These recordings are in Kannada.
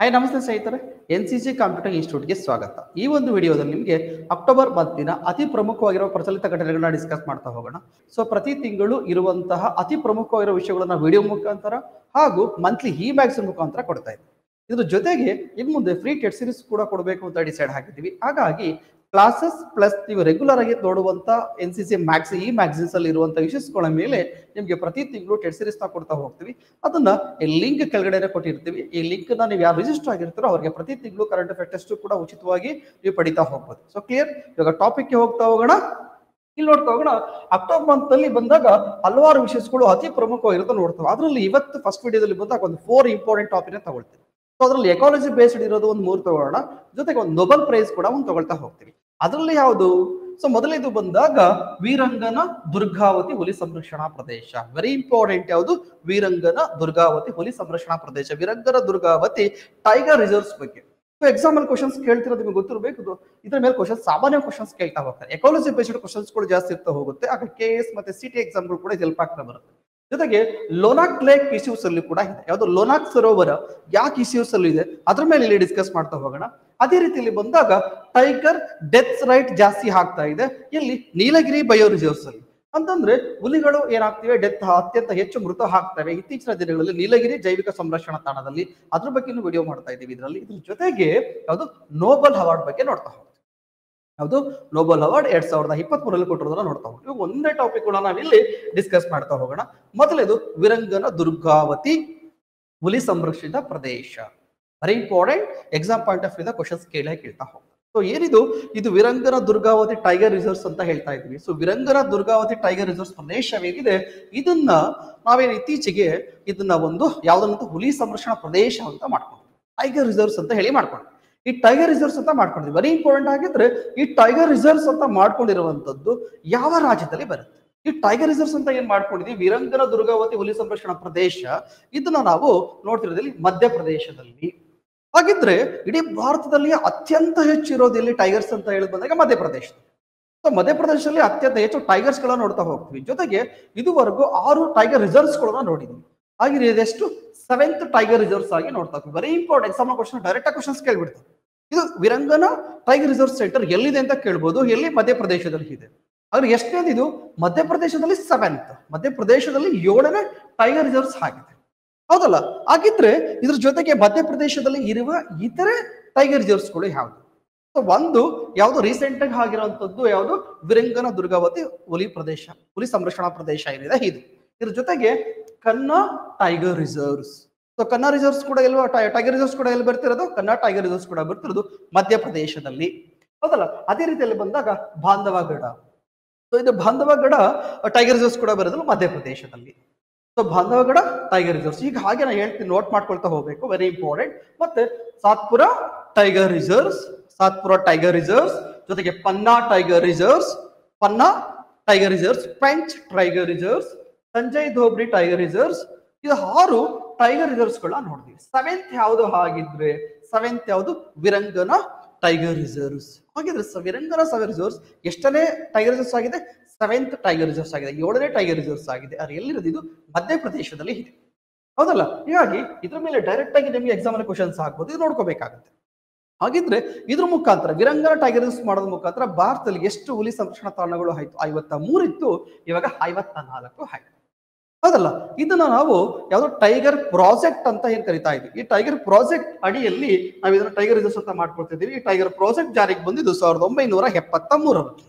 ಹಾಯ್ ನಮಸ್ತೆ ಸ್ನೇಹಿತರೆ ಎನ್ ಸಿ ಸಿ ಕಂಪ್ಯೂಟರ್ ಇನ್ಸ್ಟಿಟ್ಯೂಟ್ಗೆ ಸ್ವಾಗತ ಈ ಒಂದು ವಿಡಿಯೋದಲ್ಲಿ ನಿಮಗೆ ಅಕ್ಟೋಬರ್ ಮಂತಿನ ಅತಿ ಪ್ರಮುಖವಾಗಿರುವ ಪ್ರಚಲಿತ ಘಟನೆಗಳನ್ನ ಡಿಸ್ಕಸ್ ಮಾಡ್ತಾ ಹೋಗೋಣ ಸೊ ಪ್ರತಿ ತಿಂಗಳು ಇರುವಂತಹ ಅತಿ ಪ್ರಮುಖವಾಗಿರೋ ವಿಷಯಗಳನ್ನ ವಿಡಿಯೋ ಮುಖಾಂತರ ಹಾಗೂ ಮಂತ್ಲಿ ಇ ಮ್ಯಾಗ್ಸಿನ್ ಮುಖಾಂತರ ಕೊಡ್ತಾ ಇದ್ದೀವಿ ಇದ್ರ ಜೊತೆಗೆ ಇನ್ ಮುಂದೆ ಫ್ರೀ ಟೆಟ್ ಸೀರೀಸ್ ಕೂಡ ಕೊಡಬೇಕು ಅಂತ ಡಿಸೈಡ್ ಆಗಿದ್ದೀವಿ ಹಾಗಾಗಿ ಕ್ಲಾಸಸ್ ಪ್ಲಸ್ ನೀವು ರೆಗ್ಯುಲರ್ ಆಗಿ ನೋಡುವಂತ ಎನ್ ಸಿ ಸಿ ಮ್ಯಾಕ್ಸ್ ಈ ಮ್ಯಾಗ್ಝಿನ್ಸ್ ಅಲ್ಲಿ ಇರುವಂತ ವಿಷಯಗಳ ಮೇಲೆ ನಿಮಗೆ ಪ್ರತಿ ತಿಂಗಳು ಟೆಟ್ ಸೀರೀಸ್ ನ ಕೊಡ್ತಾ ಹೋಗ್ತೀವಿ ಅದನ್ನ ಲಿಂಕ್ ಕೆಳಗಡೆ ಕೊಟ್ಟಿರ್ತೀವಿ ಈ ಲಿಂಕ್ ನ ನೀವು ಯಾರು ರಿಜಿಸ್ಟರ್ ಆಗಿರ್ತಾರೋ ಅವರಿಗೆ ಪ್ರತಿ ತಿಂಗಳು ಕರೆಂಟ್ ಅಫೇರ್ ಟೆಸ್ಟ್ ಕೂಡ ಉಚಿತವಾಗಿ ನೀವು ಪಡಿತಾ ಹೋಗ್ಬೋದು ಸೊ ಕ್ಲಿಯರ್ ಇವಾಗ ಟಾಪಿಕ್ ಗೆ ಹೋಗ್ತಾ ಹೋಗೋಣ ಇಲ್ಲಿ ನೋಡ್ತಾ ಹೋಗೋಣ ಅಕ್ಟೋಬರ್ ಮಂತ್ ಅಲ್ಲಿ ಬಂದಾಗ ಹಲವಾರು ವಿಷಯಗಳು ಅತಿ ಪ್ರಮುಖವಾಗಿರುತ್ತೆ ನೋಡ್ತಾವೆ ಅದರಲ್ಲಿ ಇವತ್ತು ಫಸ್ಟ್ ವಿಡಿಯೋದಲ್ಲಿ ಬಂದಾಗ ಒಂದು ಫೋರ್ ಇಂಪಾರ್ಟೆಂಟ್ ಟಾಪಿಕ್ ತಗೊಳ್ತೀವಿ ಸೊ ಅದರಲ್ಲಿ ಎಕಾಲಜಿ ಬೇಸ್ಡ್ ಇರೋದು ಒಂದು ಮೂರು ತಗೊಳ್ಳೋಣ ಜೊತೆಗೆ ಒಂದು ನೊಬೆಲ್ ಪ್ರೈಸ್ ಕೂಡ ಒಂದು ತಗೊಳ್ತಾ ಹೋಗ್ತೀವಿ ಅದರಲ್ಲಿ ಯಾವುದು ಸೊ ಮೊದಲನೇದು ಬಂದಾಗ ವೀರಂಗನ ದುರ್ಗಾವತಿ ಹುಲಿ ಸಂರಕ್ಷಣಾ ಪ್ರದೇಶ ವೆರಿ ಇಂಪಾರ್ಟೆಂಟ್ ಯಾವುದು ವೀರಂಗನ ದುರ್ಗಾವತಿ ಹುಲಿ ಸಂರಕ್ಷಣಾ ಪ್ರದೇಶ ವೀರಂಗನ ದುರ್ಗಾವತಿ ಟೈಗರ್ ರಿಸರ್ವ್ಸ್ ಬಗ್ಗೆ ಸೊ ಎಕ್ಸಾಮ್ ಅಲ್ಲಿ ಕ್ವಶನ್ಸ್ ಕೇಳ್ತಿರೋದು ನಿಮಗೆ ಗೊತ್ತಿರಬೇಕು ಇದು ಇದ್ರ ಮೇಲೆ ಕ್ವಶನ್ಸ್ ಸಾಮಾನ್ಯ ಕ್ವಶನ್ಸ್ ಕೇಳ್ತಾ ಹೋಗ್ತಾರೆ ಎಕಾಲಜಿ ಬೇಸ್ಡ್ ಕ್ವಶನ್ಸ್ ಕೂಡ ಜಾಸ್ತಿ ಇರ್ತಾ ಹೋಗುತ್ತೆ ಆಗ ಕೆ ಎಸ್ ಮತ್ತೆ ಸಿ ಟಿ ಎಕ್ಸಾಮ್ಗಳು ಕೂಡ ಹೆಲ್ಪ್ ಆಗ್ತಾ ಬರುತ್ತೆ ಜೊತೆಗೆ ಲೋನಾಕ್ ಲೇಕ್ ಇಶ್ಯೂಸ್ ಅಲ್ಲಿ ಕೂಡ ಇದೆ ಯಾವುದು ಲೋನಾಕ್ ಸರೋವರ ಯಾಕೆ ಇಶ್ಯೂಸ್ ಅಲ್ಲಿ ಇದೆ ಅದ್ರ ಮೇಲೆ ಇಲ್ಲಿ ಡಿಸ್ಕಸ್ ಮಾಡ್ತಾ ಹೋಗೋಣ ಅದೇ ರೀತಿಯಲ್ಲಿ ಬಂದಾಗ ಟೈಗರ್ ಡೆತ್ ರೈಟ್ ಜಾಸ್ತಿ ಆಗ್ತಾ ಇದೆ ಇಲ್ಲಿ ನೀಲಗಿರಿ ಬಯೋ ರಿಸರ್ವ್ಸ್ ಅಲ್ಲಿ ಅಂತಂದ್ರೆ ಹುಲಿಗಳು ಏನಾಗ್ತಿವೆ ಡೆತ್ ಅತ್ಯಂತ ಹೆಚ್ಚು ಮೃತ ಆಗ್ತವೆ ಇತ್ತೀಚಿನ ದಿನಗಳಲ್ಲಿ ನೀಲಗಿರಿ ಜೈವಿಕ ಸಂರಕ್ಷಣಾ ತಾಣದಲ್ಲಿ ಅದ್ರ ಬಗ್ಗೆ ವಿಡಿಯೋ ಮಾಡ್ತಾ ಇದೀವಿ ಇದರಲ್ಲಿ ಇದ್ರ ಜೊತೆಗೆ ಯಾವುದು ನೋಬಲ್ ಅವಾರ್ಡ್ ಬಗ್ಗೆ ನೋಡ್ತಾ ಹೋಗ್ತೀವಿ ಯಾವುದು ನೋಬಲ್ ಅವಾರ್ಡ್ ಎರಡ್ ಸಾವಿರದ ಇಪ್ಪತ್ತ್ ಮೂರಲ್ಲಿ ಕೊಟ್ಟಿರೋದನ್ನ ನೋಡ್ತಾ ಹೋಗ್ತೀವಿ ಇವಾಗ ಒಂದೇ ಟಾಪಿಕ್ ನಾವಿಲ್ಲಿ ಡಿಸ್ಕಸ್ ಮಾಡ್ತಾ ಹೋಗೋಣ ಮೊದಲೇದು ವಿರಂಗನ ದುರ್ಗಾವತಿ ಹುಲಿ ಸಂರಕ್ಷಿತ ಪ್ರದೇಶ very important exam point of view questions ಕೇಳೇ ಕೇಳ್ತಾ ಹೋಗ್ತಾರೆ ಸೊ ಏನಿದು ಇದು ವಿರಂಗನ ದುರ್ಗಾವತಿ ಟೈಗರ್ ರಿಸರ್ವ್ಸ್ ಅಂತ ಹೇಳ್ತಾ ಇದ್ವಿ so Veerangana Durgavati tiger reserves ಪ್ರದೇಶವೇನಿದೆ ಇದನ್ನ ನಾವೇನು ಇತ್ತೀಚೆಗೆ ಇದನ್ನ ಒಂದು ಯಾವ್ದನ್ನಂತ ಹುಲಿ ಸಂರಕ್ಷಣಾ ಪ್ರದೇಶ ಅಂತ ಮಾಡ್ಕೊಂಡ್ವಿ ಟೈಗರ್ ರಿಸರ್ವ್ಸ್ ಅಂತ ಹೇಳಿ ಮಾಡ್ಕೊಂಡ್ವಿ ಈ ಟೈಗರ್ ರಿಸರ್ವ್ಸ್ ಅಂತ ಮಾಡ್ಕೊಂಡಿದ್ವಿ ವೆರಿ ಇಂಪಾರ್ಟೆಂಟ್ ಆಗಿದ್ರೆ ಈ ಟೈಗರ್ ರಿಸರ್ವ್ಸ್ ಅಂತ ಮಾಡ್ಕೊಂಡಿರುವಂತದ್ದು ಯಾವ ರಾಜ್ಯದಲ್ಲಿ ಬರುತ್ತೆ ಈ ಟೈಗರ್ ರಿಸರ್ವ್ಸ್ ಅಂತ ಏನ್ ಮಾಡ್ಕೊಂಡಿದ್ವಿ ವಿರಂಗನ ದುರ್ಗಾವತಿ ಹುಲಿ ಸಂರಕ್ಷಣಾ ಪ್ರದೇಶ ಇದನ್ನ ನಾವು ನೋಡ್ತಿರೋದಿಲ್ಲಿ ಮಧ್ಯಪ್ರದೇಶದಲ್ಲಿ ಹಾಗಿದ್ರೆ ಇಡೀ ಭಾರತದಲ್ಲಿ ಅತ್ಯಂತ ಹೆಚ್ಚು ಇರೋದು ಇಲ್ಲಿ ಟೈಗರ್ಸ್ ಅಂತ ಹೇಳಿ ಬಂದಾಗ ಮಧ್ಯಪ್ರದೇಶ ಸೊ ಮಧ್ಯಪ್ರದೇಶದಲ್ಲಿ ಅತ್ಯಂತ ಹೆಚ್ಚು ಟೈಗರ್ಸ್ ಗಳನ್ನ ನೋಡ್ತಾ ಹೋಗ್ತೀವಿ ಜೊತೆಗೆ ಇದುವರೆಗೂ ಆರು ಟೈಗರ್ ರಿಸರ್ವ್ಸ್ ಗಳನ್ನ ನೋಡಿದ್ವಿ ಹಾಗೆ ಇದೆಷ್ಟು ಸೆವೆಂತ್ ಟೈಗರ್ ರಿಸರ್ವ್ಸ್ ಆಗಿ ನೋಡ್ತಾ ಹೋಗ್ತೀವಿ very important exam question direct questions ಕೇಳ್ಬಿಡ್ತಾರೆ ಇದು ವಿರಂಗನ ಟೈಗರ್ ರಿಸರ್ವ್ ಸೆಂಟರ್ ಎಲ್ಲಿದೆ ಅಂತ ಕೇಳ್ಬೋದು ಎಲ್ಲಿ ಮಧ್ಯಪ್ರದೇಶದಲ್ಲಿ ಇದೆ ಆದ್ರೆ ಎಷ್ಟನೇದು ಇದು ಮಧ್ಯಪ್ರದೇಶದಲ್ಲಿ ಸೆವೆಂತ್ ಮಧ್ಯಪ್ರದೇಶದಲ್ಲಿ ಏಳನೇ ಟೈಗರ್ ರಿಸರ್ವ್ಸ್ ಆಗಿದೆ ಹೌದಲ್ಲ ಹಾಗಿದ್ರೆ ಇದ್ರ ಜೊತೆಗೆ ಮಧ್ಯಪ್ರದೇಶದಲ್ಲಿ ಇರುವ ಇತರೆ ಟೈಗರ್ ರಿಸರ್ವ್ಸ್ಗಳು ಯಾವುದು ಸೊ ಒಂದು ಯಾವುದು ರೀಸೆಂಟ್ ಆಗಿ ಆಗಿರುವಂತದ್ದು ಯಾವುದು ವಿರಂಗನ ದುರ್ಗಾವತಿ ಹುಲಿ ಪ್ರದೇಶ ಹುಲಿ ಸಂರಕ್ಷಣಾ ಪ್ರದೇಶ ಏನಿದೆ ಇದು ಇದ್ರ ಜೊತೆಗೆ ಕನ್ನಾ ಟೈಗರ್ ರಿಸರ್ವ್ಸ್ ಸೊ ಕನ್ನಾ ರಿಸರ್ವ್ಸ್ ಕೂಡ ಎಲ್ವ ಟೈಗರ್ ರಿಸರ್ವ್ಸ್ ಕೂಡ ಎಲ್ಲಿ ಬರ್ತಿರೋದು ಕನ್ನಾ ಟೈಗರ್ ರಿಸರ್ವ್ಸ್ ಕೂಡ ಬರ್ತಿರೋದು ಮಧ್ಯಪ್ರದೇಶದಲ್ಲಿ ಹೌದಲ್ಲ ಅದೇ ರೀತಿಯಲ್ಲಿ ಬಂದಾಗ ಬಾಂಧವಗಡ ಸೊ ಇದು ಬಾಂಧವಗಡ ಟೈಗರ್ ರಿಸರ್ವ್ಸ್ ಕೂಡ ಬರೋದು ಮಧ್ಯಪ್ರದೇಶದಲ್ಲಿ ಸೊ ಬಾಂಧವಗಡ ಟೈಗರ್ ರಿಸರ್ವ್ಸ್ ಈಗ ಹಾಗೆ ನಾನು ಹೇಳ್ತೀನಿ ನೋಟ್ ಮಾಡ್ಕೊಳ್ತಾ ಹೋಗ್ಬೇಕು ವೆರಿ ಇಂಪಾರ್ಟೆಂಟ್ ಮತ್ತೆ Satpura tiger reserves Satpura tiger reserves ಜೊತೆಗೆ Panna tiger reserves Panna tiger reserves Pench tiger reserves Sanjay Dhobri tiger reserves ಇದು ಆರು ಟೈಗರ್ ರಿಸರ್ವ್ಸ್ ಗಳನ್ನ ನೋಡಿದ್ವಿ ಸೆವೆಂತ್ ಯಾವುದು ಹಾಗಿದ್ರೆ ಸೆವೆಂತ್ ಯಾವುದು ವಿರಂಗನ ಟೈಗರ್ ರಿಸರ್ವ್ಸ್ ಹಾಗಿದ್ರೆ ಸ- ವಿರಂಗನ ಸವೆ ರಿಸರ್ವ್ಸ್ ಎಷ್ಟನೇ ಟೈಗರ್ ರಿಸರ್ವ್ಸ್ ಆಗಿದೆ ಸೆವೆಂತ್ ಟೈಗರ್ ರಿಸರ್ವ್ಸ್ ಆಗಿದೆ ಏಳನೇ ಟೈಗರ್ ರಿಸರ್ವ್ಸ್ ಆಗಿದೆ ಅದು ಎಲ್ಲಿರೋದು ಇದು ಮಧ್ಯಪ್ರದೇಶದಲ್ಲಿ ಇದೆ ಹೌದಲ್ಲ ಹೀಗಾಗಿ ಇದ್ರ ಮೇಲೆ ಡೈರೆಕ್ಟ್ ಆಗಿ ನಿಮಗೆ ಎಕ್ಸಾಮ್ ಅಲ್ಲಿ ಕ್ವಶನ್ಸ್ ಆಗ್ಬೋದು ಇದು ನೋಡ್ಕೋಬೇಕಾಗುತ್ತೆ ಹಾಗಿದ್ರೆ ಇದ್ರ ಮುಖಾಂತರ ವಿರಂಗನ ಟೈಗರ್ ರಿಸರ್ವ್ಸ್ ಮಾಡೋದ್ರ ಮುಖಾಂತರ ಭಾರತದಲ್ಲಿ ಎಷ್ಟು ಹುಲಿ ಸಂರಕ್ಷಣಾ ತಾಣಗಳು ಆಯ್ತು ಐವತ್ತ ಮೂರಿತ್ತು ಇವಾಗ ಐವತ್ತ ನಾಲ್ಕು ಆಯ್ತು ಹೌದಲ್ಲ ಇದನ್ನ ನಾವು ಯಾವ್ದೋ ಟೈಗರ್ ಪ್ರಾಜೆಕ್ಟ್ ಅಂತ ಏನ್ ಕರಿತಾ ಇದ್ವಿ ಈ ಟೈಗರ್ ಪ್ರಾಜೆಕ್ಟ್ ಅಡಿಯಲ್ಲಿ ನಾವು ಇದನ್ನ ಟೈಗರ್ ರಿಸರ್ವ್ಸ್ ಅಂತ ಮಾಡ್ಕೊಳ್ತಿದ್ದೀವಿ ಈ ಟೈಗರ್ ಪ್ರಾಜೆಕ್ಟ್ ಜಾರಿಗೆ ಬಂದಿದ್ದು ಸಾವಿರದ ಒಂಬೈನೂರ ಎಪ್ಪತ್ತ ಮೂರರಲ್ಲಿ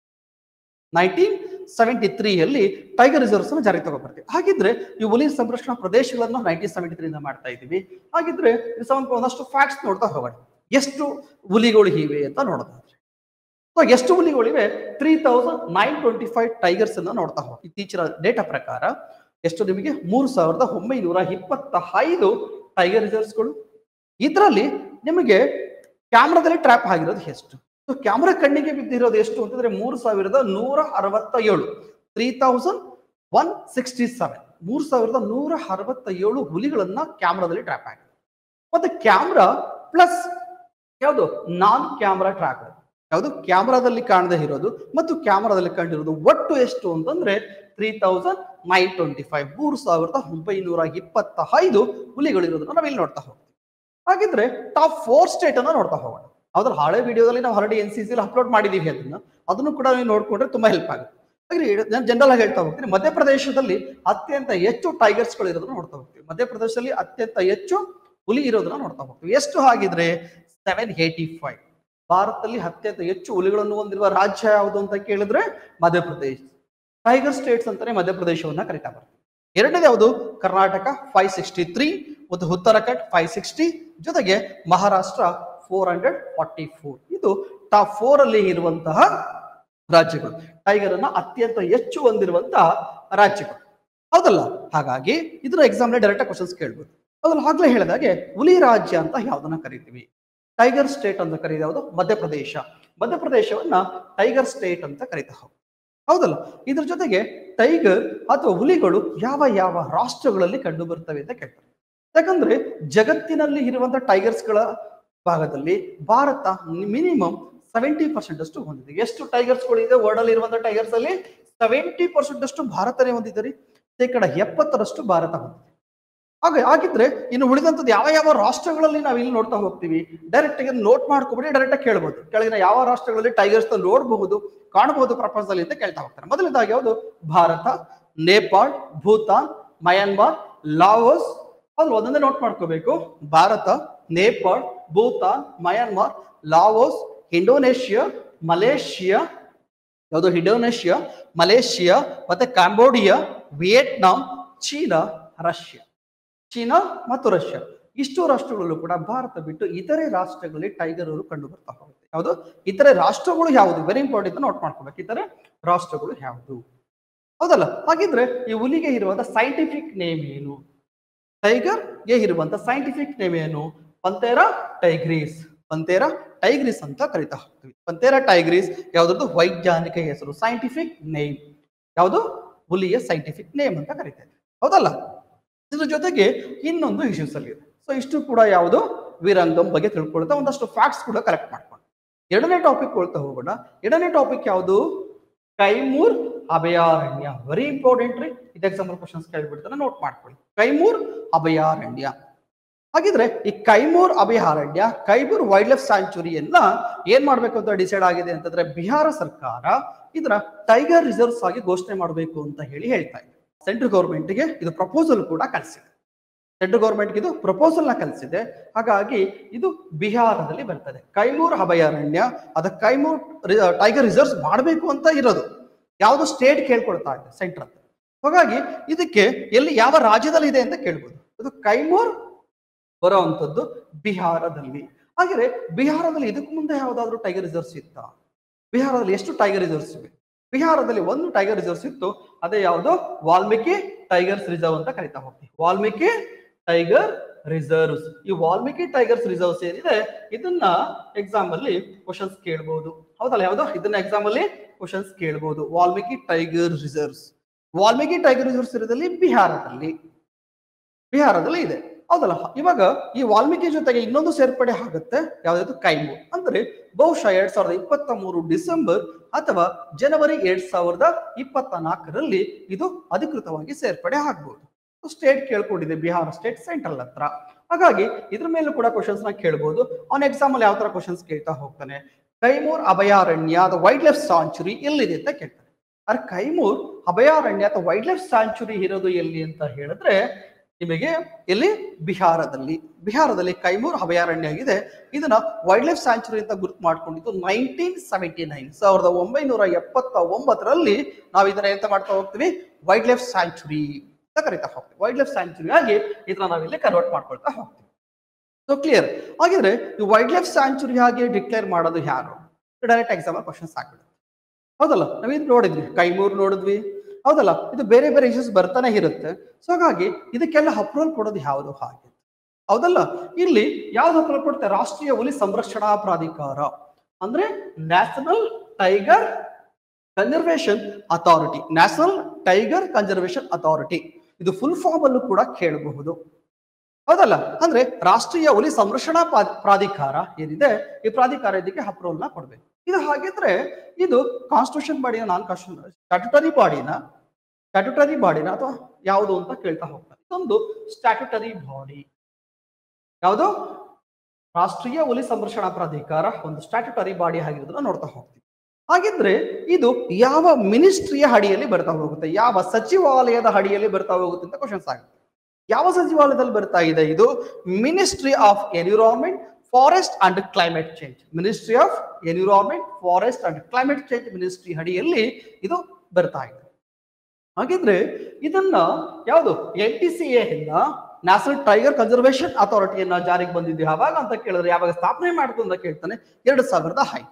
ನೈನ್ಟೀನ್ ಸೆವೆಂಟಿ ತ್ರೀಯಲ್ಲಿ ಟೈಗರ್ ರಿಸರ್ವ್ಸ್ ಅನ್ನು ಜಾರಿಗೆ ತಗೊಬರ್ತೀವಿ ಹಾಗಿದ್ರೆ ಈ ಹುಲಿ ಸಂರಕ್ಷಣಾ ಪ್ರದೇಶಗಳನ್ನು ನೈನ್ಟೀನ್ ಸೆವೆಂಟಿ ತ್ರೀ ಮಾಡ್ತಾ ಇದ್ದೀವಿ ಹಾಗಿದ್ರೆ ಇದು ಸಂಬಂಧ ಒಂದಷ್ಟು ಫ್ಯಾಕ್ಟ್ಸ್ ನೋಡ್ತಾ ಹೋಗೋಣ ಎಷ್ಟು ಹುಲಿಗಳು ಇವೆ ಅಂತ ನೋಡೋದಾದ್ರೆ ಸೊ ಎಷ್ಟು ಹುಲಿಗಳಿವೆ three thousand nine twenty five tigers ಅನ್ನ ನೋಡ್ತಾ ಹೋಗಿ ಇತ್ತೀಚಿನ ಡೇಟಾ ಪ್ರಕಾರ ಎಷ್ಟು ನಿಮಗೆ ಮೂರು ಸಾವಿರದ ಒಂಬೈನೂರ ಇಪ್ಪತ್ತ ಐದು ಟೈಗರ್ ರಿಸರ್ವ್ಸ್ಗಳು ಇದರಲ್ಲಿ ನಿಮಗೆ ಕ್ಯಾಮ್ರಾದಲ್ಲಿ ಟ್ರ್ಯಾಪ್ ಆಗಿರೋದು ಎಷ್ಟು ಸೊ ಕ್ಯಾಮ್ರಾ ಕಣ್ಣಿಗೆ ಬಿದ್ದಿರೋದು ಎಷ್ಟು ಅಂತಂದ್ರೆ ಮೂರು ಸಾವಿರದ ನೂರ ಅರವತ್ತ ಏಳು three thousand one sixty seven ಮೂರು ಸಾವಿರದ ನೂರ ಅರವತ್ತ ಏಳು ಹುಲಿಗಳನ್ನ ಕ್ಯಾಮ್ರಾದಲ್ಲಿ ಟ್ರ್ಯಾಪ್ ಆಗಿದೆ ಮತ್ತೆ ಕ್ಯಾಮ್ರಾ ಪ್ಲಸ್ ಯಾವುದು ನಾನ್ ಕ್ಯಾಮ್ರಾ ಟ್ರ್ಯಾಪ್ ಯಾವುದು ಕ್ಯಾಮ್ರಾದಲ್ಲಿ ಕಾಣದೇ ಇರೋದು ಮತ್ತು ಕ್ಯಾಮ್ರಾದಲ್ಲಿ ಕಂಡಿರೋದು ಒಟ್ಟು ಎಷ್ಟು ಅಂತಂದ್ರೆ three thousand nine twenty five ಮೂರು ಸಾವಿರದ ಒಂಬೈನೂರ ಇಪ್ಪತ್ತ ಐದು ಹುಲಿಗಳಿರೋದನ್ನ ನಾವಿಲ್ಲಿ ನೋಡ್ತಾ ಹೋಗ್ತೀವಿ ಹಾಗಿದ್ರೆ ಟಾಪ್ ಫೋರ್ ಸ್ಟೇಟ್ ಅನ್ನ ನೋಡ್ತಾ ಹೋಗೋಣ ಅದ್ರ ಹಳೆ ವಿಡಿಯೋದಲ್ಲಿ ನಾವು already N C C upload ಮಾಡಿದೀವಿ ಅದನ್ನ ಅದನ್ನು ಕೂಡ ನೀವು ನೋಡ್ಕೊಂಡ್ರೆ ತುಂಬಾ ಹೆಲ್ಪ್ ಆಗುತ್ತೆ ಹಾಗೆ ನಾನು ಜನರಲ್ ಆಗಿ ಹೇಳ್ತಾ ಹೋಗ್ತೀನಿ ಮಧ್ಯಪ್ರದೇಶದಲ್ಲಿ ಅತ್ಯಂತ ಹೆಚ್ಚು ಟೈಗರ್ಸ್ ಗಳು ಇರೋದನ್ನ ನೋಡ್ತಾ ಹೋಗ್ತೀವಿ ಮಧ್ಯಪ್ರದೇಶದಲ್ಲಿ ಅತ್ಯಂತ ಹೆಚ್ಚು ಹುಲಿ ಇರೋದನ್ನ ನೋಡ್ತಾ ಹೋಗ್ತೀವಿ ಎಷ್ಟು ಹಾಗಿದ್ರೆ ಸೆವೆನ್ ಏಯ್ಟಿ ಫೈವ್ ಭಾರತದಲ್ಲಿ ಅತ್ಯಂತ ಹೆಚ್ಚು ಹುಲಿಗಳನ್ನು ಹೊಂದಿರುವ ರಾಜ್ಯ ಯಾವುದು ಅಂತ ಕೇಳಿದ್ರೆ ಮಧ್ಯಪ್ರದೇಶ ಟೈಗರ್ ಸ್ಟೇಟ್ಸ್ ಅಂತಾನೆ ಮಧ್ಯಪ್ರದೇಶವನ್ನ ಕರಿತಾ ಬರ್ತಾರೆ ಎರಡನೇದು ಯಾವುದು ಕರ್ನಾಟಕ ಫೈವ್ ಸಿಕ್ಸ್ಟಿ ತ್ರೀ ಮತ್ತು ಉತ್ತರಾಖಂಡ್ ಫೈವ್ ಸಿಕ್ಸ್ಟಿ ಜೊತೆಗೆ Maharashtra four hundred forty four ಇದು ಟಾಪ್ ಫೋರ್ ಅಲ್ಲಿ ಇರುವಂತಹ ರಾಜ್ಯಗಳು ಟೈಗರ್ ಅನ್ನ ಅತ್ಯಂತ ಹೆಚ್ಚು ಹೊಂದಿರುವಂತಹ ರಾಜ್ಯಗಳು ಹೌದಲ್ಲ ಹಾಗಾಗಿ ಇದರ ಎಕ್ಸಾಮ್ ಡೈರೆಕ್ಟ್ ಕ್ವಶನ್ಸ್ ಕೇಳ್ಬೋದು ಅದ್ರಲ್ಲಿ ಆಗ್ಲೇ ಹೇಳಿದಾಗೆ ಹುಲಿ ರಾಜ್ಯ ಅಂತ ಯಾವ್ದನ್ನ ಕರಿತೀವಿ ಟೈಗರ್ ಸ್ಟೇಟ್ ಅಂತ ಕರೀದು ಯಾವುದು ಮಧ್ಯಪ್ರದೇಶ ಮಧ್ಯಪ್ರದೇಶವನ್ನ ಟೈಗರ್ ಸ್ಟೇಟ್ ಅಂತ ಕರೀತಾ ಹೋಗ್ತೀವಿ ಹೌದಲ್ಲ ಇದ್ರ ಜೊತೆಗೆ ಟೈಗರ್ ಅಥವಾ ಹುಲಿಗಳು ಯಾವ ಯಾವ ರಾಷ್ಟ್ರಗಳಲ್ಲಿ ಕಂಡು ಬರ್ತವೆ ಅಂತ ಕೇಳ್ತಾರೆ ಯಾಕಂದ್ರೆ ಜಗತ್ತಿನಲ್ಲಿ ಇರುವಂತಹ ಟೈಗರ್ಸ್ಗಳ ಭಾಗದಲ್ಲಿ ಭಾರತ ಮಿನಿಮಮ್ ಸೆವೆಂಟಿ ಪರ್ಸೆಂಟ್ ಅಷ್ಟು ಹೊಂದಿದೆ ಎಷ್ಟು ಟೈಗರ್ಸ್ಗಳು ಇದೆ ವರ್ಲ್ಡ್ ಅಲ್ಲಿ ಇರುವಂತಹ ಟೈಗರ್ಸ್ ಅಲ್ಲಿ ಸೆವೆಂಟಿ ಪರ್ಸೆಂಟ್ ಅಷ್ಟು ಭಾರತನೇ ಹೊಂದಿದೆ ಶೇಕಡ ಎಪ್ಪತ್ತರಷ್ಟು ಭಾರತ ಹೊಂದಿದೆ ಹಾಗೆ ಹಾಗಿದ್ರೆ ಇನ್ನು ಉಳಿದಂತದ್ದು ಯಾವ ಯಾವ ರಾಷ್ಟ್ರಗಳಲ್ಲಿ ನಾವು ಇಲ್ಲಿ ನೋಡ್ತಾ ಹೋಗ್ತೀವಿ ಡೈರೆಕ್ಟ್ ಆಗಿ ನೋಟ್ ಮಾಡ್ಕೊಬಿಡಿ ಡೈರೆಕ್ಟ್ ಆಗಿ ಕೇಳ್ಬೋದು ಕೆಳಗಿನ ಯಾವ ರಾಷ್ಟ್ರಗಳಲ್ಲಿ ಟೈಗರ್ಸ್ ನೋಡಬಹುದು ಕಾಣಬಹುದು ಪ್ರಪಂಚದಲ್ಲಿ ಅಂತ ಕೇಳ್ತಾ ಹೋಗ್ತಾರೆ ಮೊದಲನೇದಾಗಿ ಯಾವುದು ಭಾರತ ನೇಪಾಳ್ ಭೂತಾನ್ ಮಯನ್ಮಾರ್ ಲಾವೋಸ್ ಅದ್ರ ಒಂದೊಂದೇ ನೋಟ್ ಮಾಡ್ಕೋಬೇಕು Bharat Nepal Bhutan Myanmar Laos Indonesia Malaysia ಯಾವುದು ಇಂಡೋನೇಷಿಯಾ ಮಲೇಷಿಯಾ ಮತ್ತೆ Cambodia Vietnam China Russia China ಮತ್ತು ರಷ್ಯಾ ಇಷ್ಟು ರಾಷ್ಟ್ರಗಳಲ್ಲೂ ಕೂಡ ಭಾರತ ಬಿಟ್ಟು ಇತರೆ ರಾಷ್ಟ್ರಗಳಲ್ಲಿ ಟೈಗರ್ ಅವರು ಕಂಡು ಬರ್ತಾ ಹೋಗುತ್ತೆ ಯಾವುದು ಇತರೆ ರಾಷ್ಟ್ರಗಳು ಯಾವುದು ವೆರಿ ಇಂಪಾರ್ಟೆಂಟ್ ನೋಟ್ ಮಾಡ್ಕೋಬೇಕು ಇತರೆ ರಾಷ್ಟ್ರಗಳು ಯಾವುದು ಹೌದಲ್ಲ ಹಾಗಿದ್ರೆ ಈ ಹುಲಿಗೆ ಇರುವಂತ ಸೈಂಟಿಫಿಕ್ ನೇಮ್ ಏನು ಟೈಗರ್ಗೆ ಇರುವಂತ ಸೈಂಟಿಫಿಕ್ ನೇಮ್ ಏನು ಪಂತೇರಾ ಟೈಗ್ರೀಸ್ ಪಂತೇರಾ ಟೈಗ್ರೀಸ್ ಅಂತ ಕರಿತಾ ಹೋಗ್ತೀವಿ ಪಂತೇರಾ ಟೈಗ್ರೀಸ್ ಯಾವ್ದದ್ದು ವೈಜ್ಞಾನಿಕ ಹೆಸರು ಸೈಂಟಿಫಿಕ್ ನೇಮ್ ಯಾವುದು ಹುಲಿಯ ಸೈಂಟಿಫಿಕ್ ನೇಮ್ ಅಂತ ಕರಿತೇವೆ ಹೌದಲ್ಲ ಇದ್ರ ಜೊತೆಗೆ ಇನ್ನೊಂದು ಇಶ್ಯೂಸ್ ಅಲ್ಲಿ ಇದೆ ಸೊ ಇಷ್ಟು ಕೂಡ ಯಾವುದು ವಿರಂಗಂ ಬಗ್ಗೆ ತಿಳ್ಕೊಳ್ತಾ ಒಂದಷ್ಟು ಫ್ಯಾಕ್ಟ್ಸ್ ಕೂಡ ಕಲೆಕ್ಟ್ ಮಾಡ್ಕೊಂಡು ಎರಡನೇ ಟಾಪಿಕ್ ಕೊಳ್ತಾ ಹೋಗೋಣ ಎರಡನೇ ಟಾಪಿಕ್ ಯಾವುದು ಕೈಮೂರ್ ಅಭಯಾರಣ್ಯ ವೆರಿ ಇಂಪಾರ್ಟೆಂಟ್ ರೀ ಇದು ಎಕ್ಸಾಂಪಲ್ ಕ್ವಶನ್ಸ್ ಕೇಳ್ಬಿಡ್ತಾನೆ ನೋಟ್ ಮಾಡ್ಕೊಳ್ಳಿ ಕೈಮೂರ್ ಅಭಯಾರಣ್ಯ ಹಾಗಿದ್ರೆ ಈ ಕೈಮೂರ್ ಅಭಯಾರಣ್ಯ ಕೈಮೂರ್ ವೈಲ್ಡ್ ಲೈಫ್ ಸ್ಯಾಂಚುರಿಯನ್ನ ಏನ್ ಮಾಡ್ಬೇಕು ಅಂತ ಡಿಸೈಡ್ ಆಗಿದೆ ಅಂತಂದ್ರೆ ಬಿಹಾರ ಸರ್ಕಾರ ಇದರ ಟೈಗರ್ ರಿಸರ್ವ್ಸ್ ಆಗಿ ಘೋಷಣೆ ಮಾಡಬೇಕು ಅಂತ ಹೇಳಿ ಹೇಳ್ತಾ ಇದೆ ಸೆಂಟ್ರಲ್ ಗೌರ್ಮೆಂಟ್ಗೆ ಇದು ಪ್ರಪೋಸಲ್ ಕೂಡ ಕಳಿಸಿದೆ ಸೆಂಟ್ರಲ್ ಗೌರ್ಮೆಂಟ್ಗೆ ಇದು ಪ್ರಪೋಸಲ್ ನ ಕಳಿಸಿದೆ ಹಾಗಾಗಿ ಇದು ಬಿಹಾರದಲ್ಲಿ ಬರ್ತದೆ ಕೈಮೂರ್ ಅಭಯಾರಣ್ಯ ಅದ ಕೈಮೂರ್ ಟೈಗರ್ ರಿಸರ್ವ್ಸ್ ಮಾಡಬೇಕು ಅಂತ ಇರೋದು ಯಾವುದು ಸ್ಟೇಟ್ ಕೇಳ್ಕೊಳ್ತಾ ಇದೆ ಸೆಂಟ್ರಲ್ ಹಾಗಾಗಿ ಇದಕ್ಕೆ ಎಲ್ಲಿ ಯಾವ ರಾಜ್ಯದಲ್ಲಿ ಇದೆ ಅಂತ ಕೇಳ್ಬೋದು ಇದು ಕೈಮೂರ್ ಬರುವಂತದ್ದು ಬಿಹಾರದಲ್ಲಿ ಹಾಗೆ ಬಿಹಾರದಲ್ಲಿ ಇದಕ್ಕೂ ಮುಂದೆ ಯಾವ್ದಾದ್ರು ಟೈಗರ್ ರಿಸರ್ವ್ಸ್ ಇತ್ತ ಬಿಹಾರದಲ್ಲಿ ಎಷ್ಟು ಟೈಗರ್ ರಿಸರ್ವ್ಸ್ ಇವೆ ಬಿಹಾರದಲ್ಲಿ ಒಂದು ಟೈಗರ್ ರಿಸರ್ವ್ಸ್ ಇತ್ತು ಅದೇ ಯಾವುದು ವಾಲ್ಮೀಕಿ ಟೈಗರ್ಸ್ ರಿಸರ್ವ್ ಅಂತ ಕರಿತಾ ಹೋಗ್ತೀವಿ ವಾಲ್ಮೀಕಿ ಟೈಗರ್ ರಿಸರ್ವ್ಸ್ ಈ ವಾಲ್ಮೀಕಿ ಟೈಗರ್ಸ್ ರಿಸರ್ವ್ಸ್ ಏನಿದೆ ಇದನ್ನ ಎಕ್ಸಾಮ್ ಅಲ್ಲಿ ಕ್ವಶನ್ಸ್ ಕೇಳಬಹುದು ಹೌದಲ್ಲ ಯಾವ್ದು ಇದನ್ನ ಎಕ್ಸಾಮ್ ಅಲ್ಲಿ ಕ್ವಶನ್ಸ್ ಕೇಳಬಹುದು Valmiki tiger reserves Valmiki tiger reserves ಇರೋದಲ್ಲಿ ಬಿಹಾರದಲ್ಲಿ ಬಿಹಾರದಲ್ಲಿ ಇದೆ ಹೌದಲ್ಲ ಇವಾಗ ಈ ವಾಲ್ಮೀಕಿ ಜೊತೆಗೆ ಇನ್ನೊಂದು ಸೇರ್ಪಡೆ ಆಗುತ್ತೆ ಯಾವ್ದಾದ್ರು ಕೈಮೂರ್ ಅಂದ್ರೆ ಬಹುಶಃ ಎರಡ್ ಸಾವಿರದ ಇಪ್ಪತ್ತ ಮೂರು ಡಿಸೆಂಬರ್ ಅಥವಾ ಜನವರಿ ಎರಡ್ ಸಾವಿರದ ಇಪ್ಪತ್ತ ನಾಲ್ಕರಲ್ಲಿ ಇದು ಅಧಿಕೃತವಾಗಿ ಸೇರ್ಪಡೆ ಆಗ್ಬಹುದು ಸ್ಟೇಟ್ ಕೇಳ್ಕೊಂಡಿದೆ ಬಿಹಾರ ಸ್ಟೇಟ್ ಸೆಂಟ್ರಲ್ ಹತ್ರ ಹಾಗಾಗಿ ಇದ್ರ ಮೇಲೂ ಕೂಡ ಕ್ವಶನ್ಸ್ ನ ಕೇಳ್ಬೋದು ಅವನ ಎಕ್ಸಾಮ್ ಅಲ್ಲಿ ಯಾವ ತರ ಕ್ವಶನ್ಸ್ ಕೇಳ್ತಾ ಹೋಗ್ತಾನೆ ಕೈಮೂರ್ ಅಭಯಾರಣ್ಯ ಅಥವಾ ವೈಲ್ಡ್ ಲೈಫ್ ಸಾಂಚುರಿ ಎಲ್ಲಿದೆ ಅಂತ ಕೇಳ್ತಾನೆ ಅರೆ ಕೈಮೂರ್ ಅಭಯಾರಣ್ಯ ಅಥವಾ ವೈಲ್ಡ್ ಲೈಫ್ ಸಾಂಚುರಿ ಇರೋದು ಎಲ್ಲಿ ಅಂತ ಹೇಳಿದ್ರೆ ನಿಮಗೆ ಇಲ್ಲಿ ಬಿಹಾರದಲ್ಲಿ ಬಿಹಾರದಲ್ಲಿ ಕೈಮೂರ್ ಅಭಯಾರಣ್ಯ ಆಗಿದೆ ಇದನ್ನ ವೈಲ್ಡ್ ಲೈಫ್ ಸ್ಯಾಂಚುರಿ ಅಂತ ಗುರುತು ಮಾಡ್ಕೊಂಡಿದ್ದು ನೈನ್ಟೀನ್ ಸೆವೆಂಟಿ ನೈನ್ ಸಾವಿರದ ಒಂಬೈನೂರ ಎಪ್ಪತ್ತ ಒಂಬತ್ತರಲ್ಲಿ ನಾವು ಇದನ್ನ ಎಂತ ಮಾಡ್ತಾ ಹೋಗ್ತೀವಿ ವೈಲ್ಡ್ ಲೈಫ್ ಸ್ಯಾಂಚುರಿ ಅಂತ ಕರಿತಾ ಹೋಗ್ತೀವಿ ವೈಲ್ಡ್ ಲೈಫ್ ಸ್ಯಾಂಚುರಿ ಆಗಿ ಇದನ್ನ ನಾವಿಲ್ಲಿ ಕನ್ವರ್ಟ್ ಮಾಡ್ಕೊಳ್ತಾ ಹೋಗ್ತೀವಿ ಸೊ ಕ್ಲಿಯರ್ ಹಾಗಿದ್ರೆ ಈ ವೈಲ್ಡ್ ಲೈಫ್ ಸ್ಯಾಂಚುರಿ ಆಗಿ ಡಿಕ್ಲೇರ್ ಮಾಡೋದು ಯಾರು ಡೈರೆಕ್ಟ್ ಎಕ್ಸಾಮ್ ಕ್ವಶನ್ಸ್ ಆಗ್ಬಿಡುತ್ತೆ ಹೌದಲ್ಲ ನಾವಿದು ನೋಡಿದ್ವಿ ಕೈಮೂರ್ ನೋಡಿದ್ವಿ ಹೌದಲ್ಲ ಇದು ಬೇರೆ ಬೇರೆ ಇಶ್ಯೂಸ್ ಬರ್ತಾನೆ ಇರುತ್ತೆ ಸೊ ಹಾಗಾಗಿ ಇದಕ್ಕೆಲ್ಲ ಅಪ್ರೂವಲ್ ಕೊಡೋದು ಯಾವುದು ಹಾಗೆ ಹೌದಲ್ಲ ಇಲ್ಲಿ ಯಾವ್ದು ಅಪ್ರೂವಲ್ ಕೊಡುತ್ತೆ ರಾಷ್ಟ್ರೀಯ ಹುಲಿ ಸಂರಕ್ಷಣಾ ಪ್ರಾಧಿಕಾರ ಅಂದ್ರೆ national tiger conservation authority national tiger conservation authority ಇದು ಫುಲ್ ಫಾರ್ಮ್ ಅಲ್ಲೂ ಕೂಡ ಕೇಳಬಹುದು ಹೌದಲ್ಲ ಅಂದ್ರೆ ರಾಷ್ಟ್ರೀಯ ಹುಲಿ ಸಂರಕ್ಷಣಾ ಪ್ರಾ- ಪ್ರಾಧಿಕಾರ ಏನಿದೆ ಈ ಪ್ರಾಧಿಕಾರ ಇದಕ್ಕೆ ಅಪ್ರೂವಲ್ ನ ಕೊಡ್ಬೇಕು ಇದು ಹಾಗಿದ್ರೆ ಇದು ಕಾನ್ಸ್ಟಿಟ್ಯೂಷನ್ ಬಾಡಿನ ನಾನ್ ಕಾನ್ಸ್ಟಿಟ್ಯೂಷನ್ ಸ್ಟ್ಯಾಟ್ಯುಟರಿ ಬಾಡಿನ ಸ್ಟ್ಯಾಟ್ಯುಟರಿ ಬಾಡಿನ ಅಥವಾ ಯಾವುದು ಅಂತ ಕೇಳ್ತಾ ಹೋಗ್ತಾರೆ ಇದೊಂದು ಸ್ಟ್ಯಾಟ್ಯುಟರಿ ಬಾಡಿ ಯಾವುದು ರಾಷ್ಟ್ರೀಯ ಹುಲಿ ಸಂರಕ್ಷಣಾ ಪ್ರಾಧಿಕಾರ ಒಂದು ಸ್ಟ್ಯಾಟ್ಯುಟರಿ ಬಾಡಿ ಆಗಿರೋದನ್ನ ನೋಡ್ತಾ ಹೋಗ್ತೀವಿ ಹಾಗಿದ್ರೆ ಇದು ಯಾವ ಮಿನಿಸ್ಟ್ರಿಯ ಅಡಿಯಲ್ಲಿ ಬರ್ತಾ ಹೋಗುತ್ತೆ ಯಾವ ಸಚಿವಾಲಯದ ಅಡಿಯಲ್ಲಿ ಬರ್ತಾ ಹೋಗುತ್ತೆ ಅಂತ ಕ್ವಶನ್ಸ್ ಆಗುತ್ತೆ ಯಾವ ಸಚಿವಾಲಯದಲ್ಲಿ ಬರ್ತಾ ಇದೆ ಇದು ministry of environment forest and climate change ministry of environment forest and climate change ministry ಅಡಿಯಲ್ಲಿ ಇದು ಬರ್ತಾ ಇದೆ ಹಾಗಿದ್ರೆ ಇದನ್ನ ಯಾವುದು ಎನ್ ಟಿ ಸಿ ಇಂದ ನ್ಯಾಷನಲ್ ಟೈಗರ್ ಕನ್ಸರ್ವೇಷನ್ ಅಥಾರಿಟಿಯನ್ನ ಜಾರಿಗೆ ಬಂದಿದ್ದು ಯಾವಾಗ ಅಂತ ಕೇಳಿದ್ರೆ ಯಾವಾಗ ಸ್ಥಾಪನೆ ಮಾಡಿತು ಅಂತ ಕೇಳ್ತಾನೆ ಎರಡು ಸಾವಿರದ ಐದು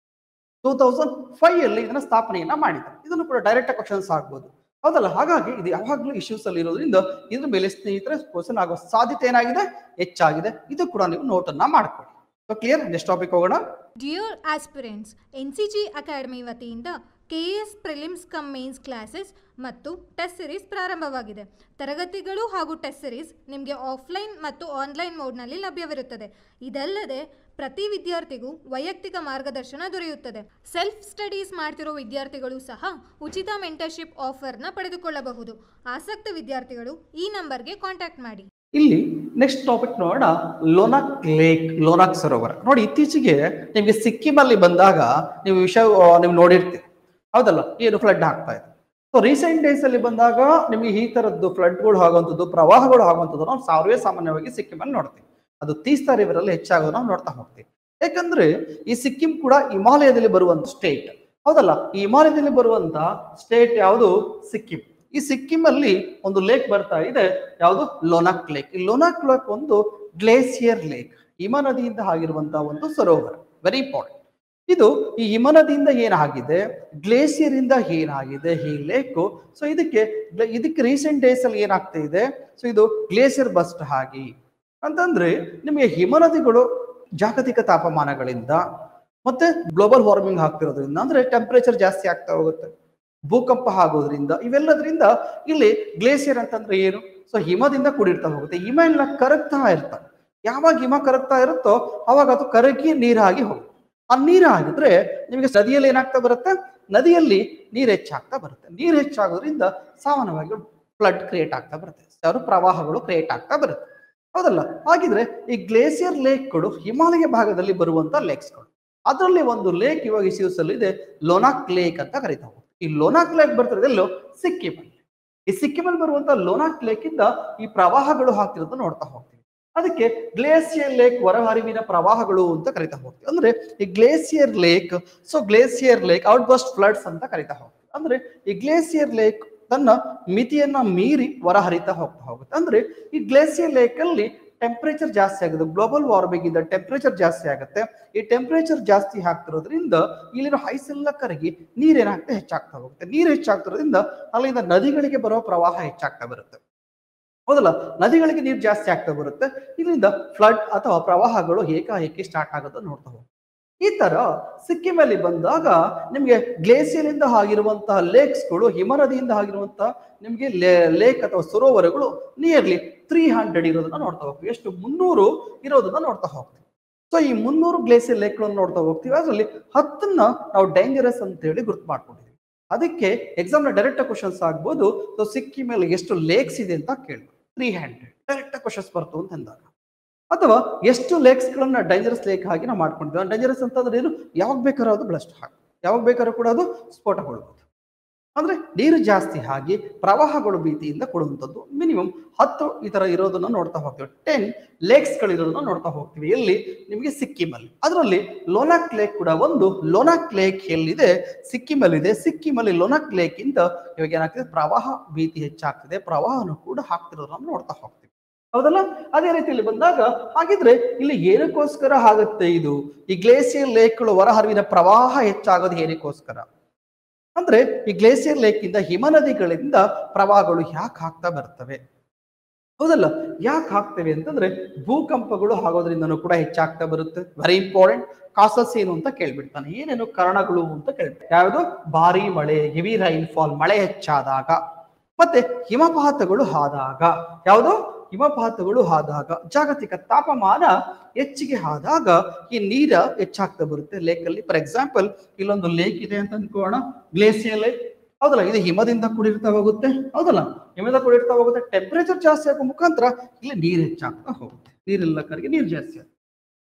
ಟೂ ತೌಸಂಡ್ ಫೈವ್ ಅಲ್ಲಿ ಇದನ್ನ ಸ್ಥಾಪನೆಯನ್ನ ಮಾಡಿದ್ದಾರೆ ಇದನ್ನು ಕೂಡ ಡೈರೆಕ್ಟ್ ಕ್ವಶನ್ಸ್ ಆಗ್ಬೋದು ಹೌದಲ್ಲ ಹಾಗಾಗಿ ಇದು ಯಾವಾಗಲೂ ಇಶ್ಯೂಸ್ ಅಲ್ಲಿ ಇರೋದ್ರಿಂದ ಇದ್ರ ಮೇಲೆ ಸ್ನೇಹಿತರೆ ಕ್ವಶನ್ ಆಗುವ ಸಾಧ್ಯತೆ ಏನಾಗಿದೆ ಹೆಚ್ಚಾಗಿದೆ ಇದು ಕೂಡ ನೀವು ನೋಟನ್ನ ಮಾಡ್ಕೊಳ್ಳಿ ಸೊ ಕ್ಲಿಯರ್ ನೆಕ್ಸ್ಟ್ ಟಾಪಿಕ್ ಹೋಗೋಣ dear aspirants N C G academy ವತಿಯಿಂದ K S prelims cum mains classes ಮತ್ತು ಟೆಸ್ಟ್ ಸಿರೀಸ್ ಪ್ರಾರಂಭವಾಗಿದೆ ತರಗತಿಗಳು ಹಾಗೂ ಟೆಸ್ಟ್ ಸಿರೀಸ್ ನಿಮಗೆ ಆಫ್ಲೈನ್ ಮತ್ತು ಆನ್ಲೈನ್ ಮೋಡ್ನಲ್ಲಿ ಲಭ್ಯವಿರುತ್ತದೆ ಇದಲ್ಲದೆ ಪ್ರತಿ ವಿದ್ಯಾರ್ಥಿಗೂ ವೈಯಕ್ತಿಕ ಮಾರ್ಗದರ್ಶನ ದೊರೆಯುತ್ತದೆ ಸೆಲ್ಫ್ ಸ್ಟಡೀಸ್ ಮಾಡ್ತಿರೋ ವಿದ್ಯಾರ್ಥಿಗಳು ಸಹ ಉಚಿತ ಮೆಂಟರ್ಶಿಪ್ ಆಫರ್ನ ಪಡೆದುಕೊಳ್ಳಬಹುದು ಆಸಕ್ತ ವಿದ್ಯಾರ್ಥಿಗಳು ಈ ನಂಬರ್ಗೆ ಕಾಂಟ್ಯಾಕ್ಟ್ ಮಾಡಿ ಇಲ್ಲಿ ನೆಕ್ಸ್ಟ್ ಟಾಪಿಕ್ ನೋಡೋಣ ಲೋನಾಕ್ ಲೇಕ್ ಲೋನಾಕ್ ಸರೋವರ ನೋಡಿ ಇತ್ತೀಚೆಗೆ ನಿಮಗೆ ಸಿಕ್ಕಿಮಲ್ಲಿ ಬಂದಾಗ ನೀವು ವಿಷಯ ಆ, ನೀವು ನೋಡಿರ್ತೀರಿ ಹೌದಲ್ಲ ಏನು ಫ್ಲಡ್ ಆಗ್ತಾ ಇದೆ ಸೊ ರೀಸೆಂಟ್ ಡೇಸ್ ಅಲ್ಲಿ ಬಂದಾಗ ನಿಮಗೆ ಈ ತರದ್ದು ಫ್ಲಡ್ಗಳು ಆಗುವಂಥದ್ದು ಪ್ರವಾಹಗಳು ಆಗುವಂಥದ್ದು ನಾವು ಸಾವಿರವೇ ಸಾಮಾನ್ಯವಾಗಿ ಸಿಕ್ಕಿಮಲ್ಲಿ ನೋಡ್ತೀವಿ ಅದು ತೀಸ್ತಾ ರಿವರ್ ಅಲ್ಲಿ ಹೆಚ್ಚಾಗೋದು ನಾವು ನೋಡ್ತಾ ಹೋಗ್ತೀವಿ ಯಾಕಂದ್ರೆ ಈ ಸಿಕ್ಕಿಂ ಕೂಡ ಹಿಮಾಲಯದಲ್ಲಿ ಬರುವಂತ ಸ್ಟೇಟ್ ಹೌದಲ್ಲ ಈ ಹಿಮಾಲಯದಲ್ಲಿ ಬರುವಂತ ಸ್ಟೇಟ್ ಯಾವುದು ಸಿಕ್ಕಿಂ ಈ ಸಿಕ್ಕಿಂ ಅಲ್ಲಿ ಒಂದು ಲೇಕ್ ಬರ್ತಾ ಇದೆ ಯಾವುದು ಲೋನಾಕ್ ಲೇಕ್ ಈ ಲೋನಾಕ್ ಲೇಕ್ ಒಂದು ಗ್ಲೇಸಿಯರ್ ಲೇಕ್ ಹಿಮ ನದಿಯಿಂದ ಆಗಿರುವಂತಹ ಒಂದು ಸರೋವರ ವೆರಿ ಇಂಪಾರ್ಟೆಂಟ್ ಇದು ಈ ಹಿಮ ನದಿಯಿಂದ ಏನಾಗಿದೆ ಗ್ಲೇಸಿಯರ್ ಇಂದ ಏನಾಗಿದೆ ಈ ಲೇಕು ಸೊ ಇದಕ್ಕೆ ಇದಕ್ಕೆ ರೀಸೆಂಟ್ ಡೇಸ್ ಅಲ್ಲಿ ಏನಾಗ್ತಾ ಇದೆ ಸೊ ಇದು ಗ್ಲೇಸಿಯರ್ ಬಸ್ಟ್ ಆಗಿ ಅಂತಂದ್ರೆ ನಿಮಗೆ ಹಿಮ ನದಿಗಳು ಜಾಗತಿಕ ತಾಪಮಾನಗಳಿಂದ ಮತ್ತೆ ಗ್ಲೋಬಲ್ ವಾರ್ಮಿಂಗ್ ಆಗ್ತಿರೋದ್ರಿಂದ ಅಂದ್ರೆ ಟೆಂಪರೇಚರ್ ಜಾಸ್ತಿ ಆಗ್ತಾ ಹೋಗುತ್ತೆ ಭೂಕಂಪ ಆಗೋದ್ರಿಂದ ಇವೆಲ್ಲದರಿಂದ ಇಲ್ಲಿ ಗ್ಲೇಸಿಯರ್ ಅಂತಂದ್ರೆ ಏನು ಸೊ ಹಿಮದಿಂದ ಕೂಡಿರ್ತಾ ಹೋಗುತ್ತೆ ಹಿಮ ಎಲ್ಲ ಕರಗ್ತಾ ಇರ್ತವೆ ಯಾವಾಗ ಹಿಮ ಕರಗ್ತಾ ಇರುತ್ತೋ ಅವಾಗ ಅದು ಕರಗಿ ನೀರಾಗಿ ಹೋಗುತ್ತೆ ಆ ನೀರಾಗಿದ್ರೆ ನಿಮಗೆ ನದಿಯಲ್ಲಿ ಏನಾಗ್ತಾ ಬರುತ್ತೆ ನದಿಯಲ್ಲಿ ನೀರು ಹೆಚ್ಚಾಗ್ತಾ ಬರುತ್ತೆ ನೀರು ಹೆಚ್ಚಾಗೋದ್ರಿಂದ ಸಾಮಾನ್ಯವಾಗಿ ಫ್ಲಡ್ ಕ್ರಿಯೇಟ್ ಆಗ್ತಾ ಬರುತ್ತೆ ಯಾರು ಪ್ರವಾಹಗಳು ಕ್ರಿಯೇಟ್ ಆಗ್ತಾ ಬರುತ್ತೆ ಹೌದಲ್ಲ ಹಾಗಿದ್ರೆ ಈ ಗ್ಲೇಸಿಯರ್ ಲೇಕ್ಗಳು ಹಿಮಾಲಯ ಭಾಗದಲ್ಲಿ ಬರುವಂತ ಲೇಕ್ಸ್ಗಳು ಅದರಲ್ಲಿ ಒಂದು ಲೇಕ್ ಇವಾಗ ಇಶ್ಯೂಸ್ ಅಲ್ಲಿ ಇದೆ ಲೋನಾಕ್ ಲೇಕ್ ಅಂತ ಕರಿತಾ ಹೋಗ್ತೀವಿ ಈ ಲೋನಾಕ್ ಲೇಕ್ ಬರ್ತಿರೋದು ಎಲ್ಲೋ ಸಿಕ್ಕಿಮಲ್ಲಿ ಈ ಸಿಕ್ಕಿಮಲ್ಲಿ ಬರುವಂತ ಲೋನಾಕ್ ಲೇಕ್ ಇಂದ ಈ ಪ್ರವಾಹಗಳು ಆಗ್ತಿರೋದು ನೋಡ್ತಾ ಹೋಗ್ತೀವಿ ಅದಕ್ಕೆ ಗ್ಲೇಸಿಯರ್ ಲೇಕ್ ಹೊರಹರಿವಿನ ಪ್ರವಾಹಗಳು ಅಂತ ಕರಿತಾ ಹೋಗ್ತೀವಿ ಅಂದ್ರೆ ಈ glacier lake so glacier lake outburst floods ಅಂತ ಕರಿತಾ ಹೋಗ್ತೀವಿ ಅಂದ್ರೆ ಈ ಗ್ಲೇಸಿಯರ್ ಲೇಕ್ ತನ್ನ ಮಿತಿಯನ್ನ ಮೀರಿ ಹೊರಹರಿತಾ ಹೋಗ್ತಾ ಹೋಗುತ್ತೆ ಅಂದ್ರೆ ಈ ಗ್ಲೇಸಿಯರ್ ಲೇಕ್ ಅಲ್ಲಿ ಟೆಂಪರೇಚರ್ ಜಾಸ್ತಿ ಆಗುತ್ತೆ ಗ್ಲೋಬಲ್ ವಾರ್ಮಿಂಗ್ ಇಂದ ಟೆಂಪರೇಚರ್ ಜಾಸ್ತಿ ಆಗುತ್ತೆ ಈ ಟೆಂಪರೇಚರ್ ಜಾಸ್ತಿ ಆಗ್ತಿರೋದ್ರಿಂದ ಇಲ್ಲಿರೋ ಐಸ್ ಎಲ್ಲ ಕರಗಿ ನೀರೇನಾಗ್ತಾ ಹೆಚ್ಚಾಗ್ತಾ ಹೋಗುತ್ತೆ ನೀರು ಹೆಚ್ಚಾಗ್ತಿರೋದ್ರಿಂದ ಅಲ್ಲಿಂದ ನದಿಗಳಿಗೆ ಬರೋ ಪ್ರವಾಹ ಹೆಚ್ಚಾಗ್ತಾ ಬರುತ್ತೆ ಹೌದಲ್ಲ ನದಿಗಳಿಗೆ ನೀರು ಜಾಸ್ತಿ ಆಗ್ತಾ ಬರುತ್ತೆ ಇದರಿಂದ ಫ್ಲಡ್ ಅಥವಾ ಪ್ರವಾಹಗಳು ಏಕಾಏಕಿ ಸ್ಟಾರ್ಟ್ ಆಗೋದನ್ನ ನೋಡ್ತಾ ಹೋಗ್ತೀವಿ ಈ ತರ ಸಿಕ್ಕಿಮಲ್ಲಿ ಬಂದಾಗ ನಿಮಗೆ ಗ್ಲೇಸಿಯರ್ ಇಂದ ಆಗಿರುವಂತಹ ಲೇಕ್ಸ್ಗಳು ಹಿಮನದಿಯಿಂದ ಆಗಿರುವಂತಹ ನಿಮಗೆ ಲೇಕ್ ಅಥವಾ ಸರೋವರಗಳು ನಿಯರ್ಲಿ ತ್ರೀ ಹಂಡ್ರೆಡ್ ಇರೋದನ್ನ ನೋಡ್ತಾ ಹೋಗ್ತೀವಿ ಎಷ್ಟು ಮುನ್ನೂರು ಇರೋದನ್ನ ನೋಡ್ತಾ ಹೋಗ್ತೀವಿ ಸೊ ಈ ಮುನ್ನೂರು ಗ್ಲೇಸಿಯರ್ ಲೇಕ್ಗಳನ್ನು ನೋಡ್ತಾ ಹೋಗ್ತೀವಿ ಅದರಲ್ಲಿ ಹತ್ತನ್ನ ನಾವು ಡೇಂಜರಸ್ ಅಂತ ಹೇಳಿ ಗುರ್ತು ಮಾಡ್ಕೊಂಡಿದ್ದೀವಿ ಅದಕ್ಕೆ ಎಕ್ಸಾಮ್ ನ ಡೈರೆಕ್ಟ್ ಕ್ವಶನ್ಸ್ ಆಗ್ಬೋದು ಸೊ ಸಿಕ್ಕಿಮಲ್ಲಿ ಎಷ್ಟು ಲೇಕ್ಸ್ ಇದೆ ಅಂತ ಕೇಳಿ ತ್ರೀ ಹಂಡ್ರೆಡ್ ಡೈರೆಕ್ಟ್ ಕ್ವಶನ್ಸ್ ಬರ್ತು ಅಂತ ಅಂದಾಗ ಅಥವಾ ಎಷ್ಟು ಲೇಕ್ಸ್ ಗಳನ್ನ ಡೇಂಜರಸ್ ಲೇಕ್ ಆಗಿ ನಾವು ಮಾಡ್ಕೊಂಡಿದ್ವಿ ಡೇಂಜರಸ್ ಅಂತಂದ್ರೆ ಏನು ಯಾವಾಗ ಬೇಕಾದ್ರೂ ಅದು ಬ್ಲಸ್ಟ್ ಹಾಕಿ ಯಾವಾಗ ಬೇಕಾದ್ರೂ ಕೂಡ ಅದು ಸ್ಫೋಟಗೊಳ್ಬೋದು ಅಂದ್ರೆ ನೀರು ಜಾಸ್ತಿ ಆಗಿ ಪ್ರವಾಹಗಳು ಭೀತಿಯಿಂದ ಕೊಡುವಂಥದ್ದು ಮಿನಿಮಮ್ ಹತ್ತು ಈ ತರ ಇರೋದನ್ನ ನೋಡ್ತಾ ಹೋಗ್ತೀವಿ ಟೆನ್ ಲೇಕ್ಸ್ ಗಳಿರೋದನ್ನ ನೋಡ್ತಾ ಹೋಗ್ತೀವಿ ಎಲ್ಲಿ ನಿಮಗೆ ಸಿಕ್ಕಿಮಲ್ಲಿ ಅದರಲ್ಲಿ ಲೋನಾಕ್ ಲೇಕ್ ಕೂಡ ಒಂದು ಲೋನಾಕ್ ಲೇಕ್ ಎಲ್ಲಿದೆ ಸಿಕ್ಕಿಮಲ್ಲಿ ಇದೆ ಸಿಕ್ಕಿಮಲ್ಲಿ ಲೋನಾಕ್ ಲೇಕ್ ಇಂದ ಇವಾಗ ಏನಾಗ್ತಿದೆ ಪ್ರವಾಹ ಭೀತಿ ಹೆಚ್ಚಾಗ್ತಿದೆ ಪ್ರವಾಹನು ಕೂಡ ಹಾಕ್ತಿರೋದನ್ನ ನೋಡ್ತಾ ಹೋಗ್ತೀವಿ ಹೌದಲ್ಲ ಅದೇ ರೀತಿಯಲ್ಲಿ ಬಂದಾಗ ಹಾಗಿದ್ರೆ ಇಲ್ಲಿ ಏನಕ್ಕೋಸ್ಕರ ಆಗುತ್ತೆ ಇದು ಈ ಗ್ಲೇಸಿಯರ್ ಲೇಕ್ಗಳು ಹೊರಹರಿವಿನ ಪ್ರವಾಹ ಹೆಚ್ಚಾಗೋದು ಏನಕ್ಕೋಸ್ಕರ ಅಂದ್ರೆ ಈ ಗ್ಲೇಸಿಯರ್ ಲೇಕ್ ಇಂದ ಹಿಮ ನದಿಗಳಿಂದ ಪ್ರವಾಹಗಳು ಯಾಕೆ ಆಗ್ತಾ ಬರ್ತವೆ ಹೌದಲ್ಲ ಯಾಕೆ ಆಗ್ತವೆ ಅಂತಂದ್ರೆ ಭೂಕಂಪಗಳು ಆಗೋದ್ರಿಂದನೂ ಕೂಡ ಹೆಚ್ಚಾಗ್ತಾ ಬರುತ್ತೆ ವೆರಿ ಇಂಪಾರ್ಟೆಂಟ್ ಕಾಸಸ್ ಏನು ಅಂತ ಕೇಳ್ಬಿಡ್ತಾನೆ ಏನೇನು ಕಾರಣಗಳು ಅಂತ ಕೇಳ್ತಾರೆ ಯಾವುದು ಭಾರಿ ಮಳೆ ಹೆವಿ ರೈನ್ ಫಾಲ್ ಮಳೆ ಹೆಚ್ಚಾದಾಗ ಮತ್ತೆ ಹಿಮಪಾತಗಳು ಆದಾಗ ಯಾವುದು ಹಿಮಪಾತಗಳು ಆದಾಗ ಜಾಗತಿಕ ತಾಪಮಾನ ಹೆಚ್ಚಿಗೆ ಆದಾಗ ಈ ನೀರ ಹೆಚ್ಚಾಗ್ತಾ ಬರುತ್ತೆ ಲೇಕ್ ಅಲ್ಲಿ ಫಾರ್ ಎಕ್ಸಾಂಪಲ್ ಇಲ್ಲೊಂದು ಲೇಕ್ ಇದೆ ಅಂತ ಅನ್ಕೋಣ ಗ್ಲೇಸಿಯರ್ ಲೇಕ್ ಹೌದಲ್ಲ ಇದು ಹಿಮದಿಂದ ಕೂಡಿರ್ತಾ ಹೋಗುತ್ತೆ ಹೌದಲ್ಲ ಹಿಮದಿಂದ ಕೂಡಿರ್ತಾ ಹೋಗುತ್ತೆ ಟೆಂಪರೇಚರ್ ಜಾಸ್ತಿ ಆಗೋ ಮುಖಾಂತರ ಇಲ್ಲಿ ನೀರು ಹೆಚ್ಚಾಗ್ತಾ ಹೋಗುತ್ತೆ ನೀರೆಲ್ಲ ಕಡೆಗೆ ನೀರು ಜಾಸ್ತಿ ಆಗುತ್ತೆ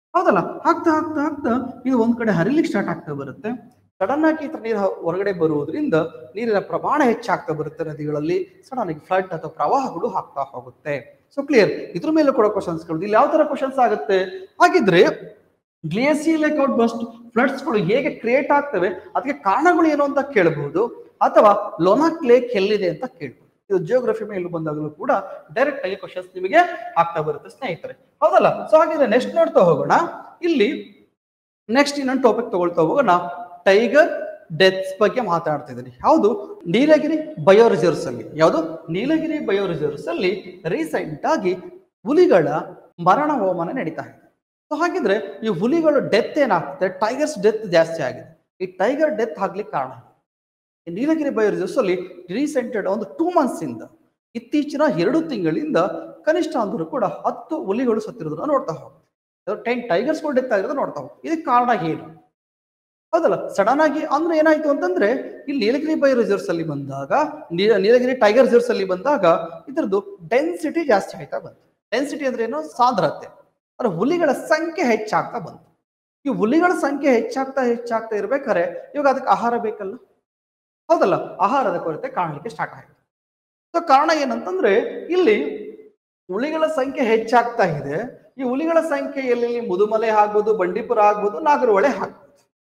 ಹೌದಲ್ಲ ಆಗ್ತಾ ಆಗ್ತಾ ಆಗ್ತಾ ಇದು ಒಂದ್ ಕಡೆ ಹರಿಲಿಕ್ಕೆ ಸ್ಟಾರ್ಟ್ ಆಗ್ತಾ ಬರುತ್ತೆ ಸಡನ್ ಆಗಿ ಈ ತರ ನೀರು ಹೊರಗಡೆ ಬರುವುದರಿಂದ ನೀರಿನ ಪ್ರಮಾಣ ಹೆಚ್ಚಾಗ್ತಾ ಬರುತ್ತೆ ನದಿಗಳಲ್ಲಿ ಸಡನ್ ಆಗಿ ಫ್ಲಡ್ ಅಥವಾ ಪ್ರವಾಹಗಳು ಆಗ್ತಾ ಹೋಗುತ್ತೆ ಸೊ ಕ್ಲಿಯರ್ ಇದ್ರ ಮೇಲೆ ಕೂಡ ಕ್ವಶನ್ಸ್ಗಳು ಇಲ್ಲಿ ಯಾವ ತರ ಕ್ವಶನ್ಸ್ ಆಗುತ್ತೆ ಹಾಗಿದ್ರೆ ಗ್ಲೇಸಿಯಲ್ ಔಟ್ ಬಸ್ಟ್ ಫ್ಲಡ್ಸ್ಗಳು ಹೇಗೆ ಕ್ರಿಯೇಟ್ ಆಗ್ತವೆ ಅದಕ್ಕೆ ಕಾರಣಗಳು ಏನು ಅಂತ ಕೇಳಬಹುದು ಅಥವಾ ಲೋನಾಕ್ ಲೇಕ್ ಎಲ್ಲಿದೆ ಅಂತ ಕೇಳ್ಬೋದು ಇದು ಜಿಯೋಗ್ರಫಿ ಮೇಲೆ ಬಂದಾಗಲೂ ಕೂಡ ಡೈರೆಕ್ಟ್ ಆಗಿ ಕ್ವಶನ್ಸ್ ನಿಮಗೆ ಆಗ್ತಾ ಬರುತ್ತೆ ಸ್ನೇಹಿತರೆ ಹೌದಲ್ಲ ಸೊ ಹಾಗಿದ್ರೆ ನೆಕ್ಸ್ಟ್ ನೋಡ್ತಾ ಹೋಗೋಣ ಇಲ್ಲಿ ನೆಕ್ಸ್ಟ್ ಇನ್ನೊಂದು ಟಾಪಿಕ್ ತಗೊಳ್ತಾ ಹೋಗೋಣ ಟೈಗರ್ ಡೆತ್ಸ್ ಬಗ್ಗೆ ಮಾತಾಡ್ತಿದ್ದೀನಿ ಯಾವುದು ನೀಲಗಿರಿ ಬಯೋ ರಿಸರ್ವ್ಸ್ ಅಲ್ಲಿ ಯಾವುದು ನೀಲಗಿರಿ ಬಯೋ ರಿಸರ್ವ್ಸ್ ಅಲ್ಲಿ ರೀಸೆಂಟ್ ಆಗಿ ಹುಲಿಗಳ ಮರಣ ಹೋಮನ ನಡೀತಾ ಇದೆ ಸೊ ಹಾಗಿದ್ರೆ ಈ ಹುಲಿಗಳು ಡೆತ್ ಏನಾಗ್ತದೆ ಟೈಗರ್ಸ್ ಡೆತ್ ಜಾಸ್ತಿ ಆಗಿದೆ ಈ ಟೈಗರ್ ಡೆತ್ ಆಗ್ಲಿಕ್ಕೆ ಕಾರಣ ಈ ನೀಲಗಿರಿ ಬಯೋ ರಿಸರ್ವ್ಸ್ ಅಲ್ಲಿ ರೀಸೆಂಟೆಡ್ ಒಂದು ಟೂ ಮಂತ್ಸ್ ಇಂದ ಇತ್ತೀಚಿನ ಎರಡು ತಿಂಗಳಿಂದ ಕನಿಷ್ಠ ಅಂದ್ರೂ ಕೂಡ ಹತ್ತು ಹುಲಿಗಳು ಸತ್ತಿರೋದನ್ನ ನೋಡ್ತಾ ಹೋಗ್ತೀವಿ ಟೆನ್ ಟೈಗರ್ಸ್ಗಳು ಡೆತ್ ಆಗಿರೋದು ನೋಡ್ತಾ ಹೋಗ್ತೀವಿ ಇದಕ್ಕೆ ಕಾರಣ ಏನು ಹೌದಲ್ಲ ಸಡನ್ ಆಗಿ ಅಂದ್ರೆ ಏನಾಯ್ತು ಅಂತಂದ್ರೆ ಇಲ್ಲಿ ನೀಲಗಿರಿ ಬೈ ರಿಸರ್ವ್ಸ್ ಅಲ್ಲಿ ಬಂದಾಗ ನೀ- ನೀಲಗಿರಿ ಟೈಗರ್ ರಿಸರ್ವ್ಸ್ ಅಲ್ಲಿ ಬಂದಾಗ ಇದ್ರದ್ದು ಡೆನ್ಸಿಟಿ ಜಾಸ್ತಿ ಆಯ್ತಾ ಬಂತು ಡೆನ್ಸಿಟಿ ಅಂದ್ರೆ ಏನು ಸಾಂದ್ರತೆ ಅಂದ್ರೆ ಹುಲಿಗಳ ಸಂಖ್ಯೆ ಹೆಚ್ಚಾಗ್ತಾ ಬಂತು ಈ ಹುಲಿಗಳ ಸಂಖ್ಯೆ ಹೆಚ್ಚಾಗ್ತಾ ಹೆಚ್ಚಾಗ್ತಾ ಇರ್ಬೇಕಾದ್ರೆ ಇವಾಗ ಅದಕ್ಕೆ ಆಹಾರ ಬೇಕಲ್ಲ ಹೌದಲ್ಲ ಆಹಾರದ ಕೊರತೆ ಕಾಣಲಿಕ್ಕೆ ಸ್ಟಾರ್ಟ್ ಆಯ್ತು ಸೊ ಕಾರಣ ಏನಂತಂದ್ರೆ ಇಲ್ಲಿ ಹುಲಿಗಳ ಸಂಖ್ಯೆ ಹೆಚ್ಚಾಗ್ತಾ ಇದೆ ಈ ಹುಲಿಗಳ ಸಂಖ್ಯೆ ಎಲ್ಲೆಲ್ಲಿ ಮುದುಮಲೆ ಆಗ್ಬೋದು ಬಂಡೀಪುರ ಆಗ್ಬೋದು ನಾಗರಹೊಳೆ ಆಗ್ಬೋದು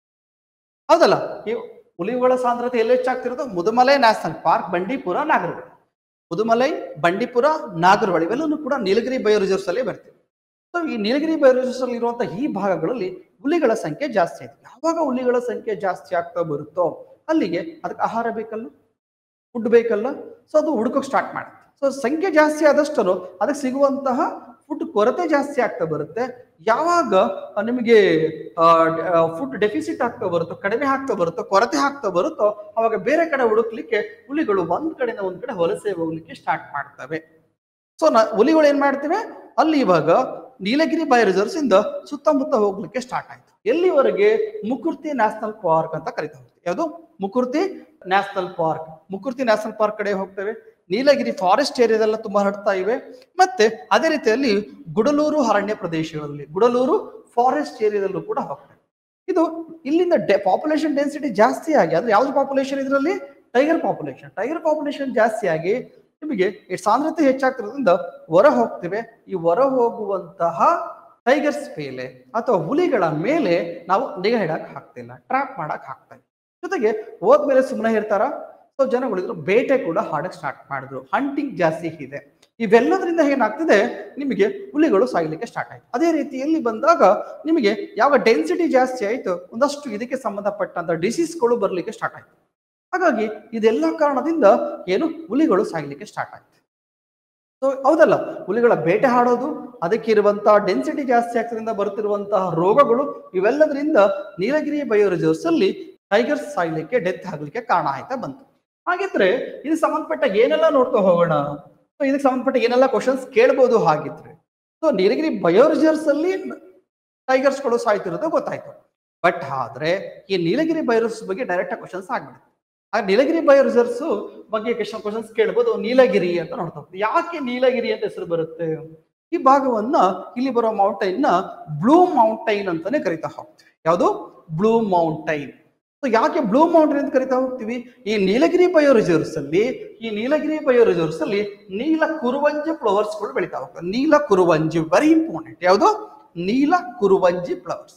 ಹೌದಲ್ಲ ಈ ಹುಲಿಗಳ ಸಾಂದ್ರತೆ ಎಲ್ಲಿ ಹೆಚ್ಚಾಗ್ತಿರೋದು ಮುದುಮಲೈ ನ್ಯಾಷನಲ್ ಪಾರ್ಕ್ ಬಂಡೀಪುರ ನಾಗರಹೊಳೆ ಮುದುಮಲೈ ಬಂಡೀಪುರ ನಾಗರಹೊಳೆ ಇವೆಲ್ಲವೂ ಕೂಡ ನೀಲಗಿರಿ ಬಯೋ ರಿಸರ್ವ್ಸ್ ಅಲ್ಲಿ ಬರ್ತಿವೆ ಸೊ ಈ ನೀಲಗಿರಿ ಬಯೋ ರಿಸರ್ವ್ಸ್ ಅಲ್ಲಿ ಇರುವಂತಹ ಈ ಭಾಗಗಳಲ್ಲಿ ಹುಲಿಗಳ ಸಂಖ್ಯೆ ಜಾಸ್ತಿ ಆಯ್ತು ಯಾವಾಗ ಹುಲಿಗಳ ಸಂಖ್ಯೆ ಜಾಸ್ತಿ ಆಗ್ತಾ ಬರುತ್ತೋ ಅಲ್ಲಿಗೆ ಅದಕ್ಕೆ ಆಹಾರ ಬೇಕಲ್ಲ ಫುಡ್ ಬೇಕಲ್ಲ ಸೊ ಅದು ಹುಡುಕೋಕ್ ಸ್ಟಾರ್ಟ್ ಮಾಡುತ್ತೆ ಸೊ ಸಂಖ್ಯೆ ಜಾಸ್ತಿ ಆದಷ್ಟು ಅದಕ್ಕೆ ಸಿಗುವಂತಹ ಫುಡ್ ಕೊರತೆ ಜಾಸ್ತಿ ಆಗ್ತಾ ಬರುತ್ತೆ ಯಾವಾಗ ಆ, ನಿಮಗೆ ಫುಡ್ ಡೆಫಿಸಿಟ್ ಆಗ್ತಾ ಬರುತ್ತೋ ಕಡಿಮೆ ಆಗ್ತಾ ಬರುತ್ತೋ ಕೊರತೆ ಆಗ್ತಾ ಬರುತ್ತೋ ಅವಾಗ ಬೇರೆ ಕಡೆ ಹುಡುಕ್ಲಿಕ್ಕೆ ಹುಲಿಗಳು ಒಂದ್ ಕಡೆಯಿಂದ ಒಂದ್ ಕಡೆ ವಲಸೆ ಹೋಗ್ಲಿಕ್ಕೆ ಸ್ಟಾರ್ಟ್ ಮಾಡ್ತವೆ ಸೊ ನ ಹುಲಿಗಳು ಏನ್ ಮಾಡ್ತವೆ ಅಲ್ಲಿ ಇವಾಗ ನೀಲಗಿರಿ ಬೈ ರಿಸರ್ವ್ಸ್ ಇಂದ ಸುತ್ತಮುತ್ತ ಹೋಗ್ಲಿಕ್ಕೆ ಸ್ಟಾರ್ಟ್ ಆಯ್ತು ಎಲ್ಲಿವರೆಗೆ ಮುಕುರ್ತಿ ನ್ಯಾಷನಲ್ ಪಾರ್ಕ್ ಅಂತ ಕರಿತಾ ಹೋಗ್ತೀವಿ ಯಾವುದು Mukurthi national park Mukurthi national park ಕಡೆ ಹೋಗ್ತೇವೆ ನೀಲಗಿರಿ ಫಾರೆಸ್ಟ್ ಏರಿಯಾದೆಲ್ಲ ತುಂಬಾ ಹರಡ್ತಾ ಇವೆ ಮತ್ತೆ ಅದೇ ರೀತಿಯಲ್ಲಿ ಗುಡಲೂರು ಅರಣ್ಯ ಪ್ರದೇಶಗಳಲ್ಲಿ ಗುಡಲೂರು ಫಾರೆಸ್ಟ್ ಏರಿಯಾದಲ್ಲೂ ಕೂಡ ಹೋಗ್ತವೆ ಇದು ಇಲ್ಲಿಂದ ಪಾಪ್ಯುಲೇಷನ್ ಡೆನ್ಸಿಟಿ ಜಾಸ್ತಿ ಆಗಿ ಅಂದ್ರೆ ಯಾವ್ದು ಪಾಪ್ಯುಲೇಷನ್ ಇದರಲ್ಲಿ ಟೈಗರ್ ಪಾಪ್ಯುಲೇಷನ್ ಟೈಗರ್ ಪಾಪ್ಯುಲೇಷನ್ ಜಾಸ್ತಿ ಆಗಿ ನಿಮಗೆ ಈ ಸಾಂದ್ರತೆ ಹೆಚ್ಚಾಗ್ತಿರೋದ್ರಿಂದ ಹೊರ ಹೋಗ್ತಿವೆ ಈ ಹೊರ ಹೋಗುವಂತಹ ಟೈಗರ್ಸ್ ಮೇಲೆ ಅಥವಾ ಹುಲಿಗಳ ಮೇಲೆ ನಾವು ನಿಗಾ ಇಡಕ್ ಆಗ್ತಿಲ್ಲ ಟ್ರ್ಯಾಪ್ ಮಾಡಕ್ ಆಗ್ತಾ ಇಲ್ಲ ಜೊತೆಗೆ ಹೋದ್ಮೇಲೆ ಸುಮ್ಮನೆ ಇರ್ತಾರ ಸೊ ಜನಗಳಿದ್ರು ಬೇಟೆ ಕೂಡ ಹಾಡಕ್ ಸ್ಟಾರ್ಟ್ ಮಾಡಿದ್ರು ಹಂಟಿಂಗ್ ಜಾಸ್ತಿ ಇದೆ ಇವೆಲ್ಲದರಿಂದ ಏನಾಗ್ತಿದೆ ನಿಮಗೆ ಹುಲಿಗಳು ಸಾಯ್ಲಿಕ್ಕೆ ಸ್ಟಾರ್ಟ್ ಆಯ್ತು ಅದೇ ರೀತಿಯಲ್ಲಿ ಬಂದಾಗ ನಿಮಗೆ ಯಾವ ಡೆನ್ಸಿಟಿ ಜಾಸ್ತಿ ಆಯ್ತು ಒಂದಷ್ಟು ಇದಕ್ಕೆ ಸಂಬಂಧಪಟ್ಟಂತ ಡಿಸೀಸ್ಗಳು ಬರ್ಲಿಕ್ಕೆ ಸ್ಟಾರ್ಟ್ ಆಯ್ತು ಹಾಗಾಗಿ ಇದೆಲ್ಲ ಕಾರಣದಿಂದ ಏನು ಹುಲಿಗಳು ಸಾಯ್ಲಿಕ್ಕೆ ಸ್ಟಾರ್ಟ್ ಆಯ್ತು ಸೊ ಹೌದಲ್ಲ ಹುಲಿಗಳ ಬೇಟೆ ಹಾಡೋದು ಅದಕ್ಕೆ ಇರುವಂತಹ ಡೆನ್ಸಿಟಿ ಜಾಸ್ತಿ ಆಗ್ತದಿಂದ ಬರುತ್ತಿರುವಂತಹ ರೋಗಗಳು ಇವೆಲ್ಲದರಿಂದ ನೀಲಗಿರಿ ಬಯೋ ರಿಸರ್ವ್ಸ್ ಅಲ್ಲಿ ಟೈಗರ್ಸ್ ಸಾಯ್ಲಿಕ್ಕೆ ಡೆತ್ ಆಗ್ಲಿಕ್ಕೆ ಕಾರಣ ಆಯ್ತಾ ಬಂತು ಹಾಗಿದ್ರೆ ಇದಕ್ಕೆ ಸಂಬಂಧಪಟ್ಟ ಏನೆಲ್ಲ ನೋಡ್ತಾ ಹೋಗೋಣ ಸೊ ಇದಕ್ಕೆ ಸಂಬಂಧಪಟ್ಟ ಏನೆಲ್ಲ ಕ್ವಶನ್ಸ್ ಕೇಳ್ಬೋದು ಹಾಗಿದ್ರೆ ಸೊ ನೀಲಗಿರಿ ಬಯೋ ರಿಸರ್ವ್ಸ್ ಅಲ್ಲಿ ಟೈಗರ್ಸ್ಗಳು ಸಾಯ್ತಿರೋದು ಗೊತ್ತಾಯ್ತು ಬಟ್ ಆದ್ರೆ ಈ ನೀಲಗಿರಿ ಬಯೋರಿಸರ್ವ್ಸ್ ಬಗ್ಗೆ ಡೈರೆಕ್ಟ್ ಆಗಿ ಕ್ವಶನ್ಸ್ ಆಗ್ಬಿಡುತ್ತೆ ಆ ನೀಲಗಿರಿ ಬಯೋ ರಿಸರ್ವ್ಸ್ ಬಗ್ಗೆ ಕ್ವಶನ್ಸ್ ಕೇಳ್ಬೋದು ನೀಲಗಿರಿ ಅಂತ ನೋಡ್ತಾ ಹೋಗ್ತೀವಿ ಯಾಕೆ ನೀಲಗಿರಿ ಅಂತ ಹೆಸರು ಬರುತ್ತೆ ಈ ಭಾಗವನ್ನ ಇಲ್ಲಿ ಬರೋ ಮೌಂಟೈನ್ ನ ಬ್ಲೂ ಮೌಂಟೈನ್ ಅಂತಾನೆ ಕರಿತಾ ಹೋಗ್ತೀವಿ ಯಾವುದು ಬ್ಲೂ ಮೌಂಟೈನ್ ಸೊ ಯಾಕೆ ಬ್ಲೂ ಮೌಂಟೈನ್ ಅಂತ ಕರಿತಾ ಹೋಗ್ತೀವಿ ಈ ನೀಲಗಿರಿ ಬಯೋ ರಿಸರ್ವ್ಸ್ ಅಲ್ಲಿ ಈ ನೀಲಗಿರಿ ಬಯೋ ರಿಸರ್ವ್ಸ್ ಅಲ್ಲಿ ನೀಲ ಕುರುವಂಜಿ ಫ್ಲವರ್ಸ್ ಗಳು ಬೆಳಿತಾ ಹೋಗ್ತವೆ ನೀಲ ಕುರುವಂಜಿ ವೆರಿ ಇಂಪಾರ್ಟೆಂಟ್ ಯಾವುದು Neela Kurinji flowers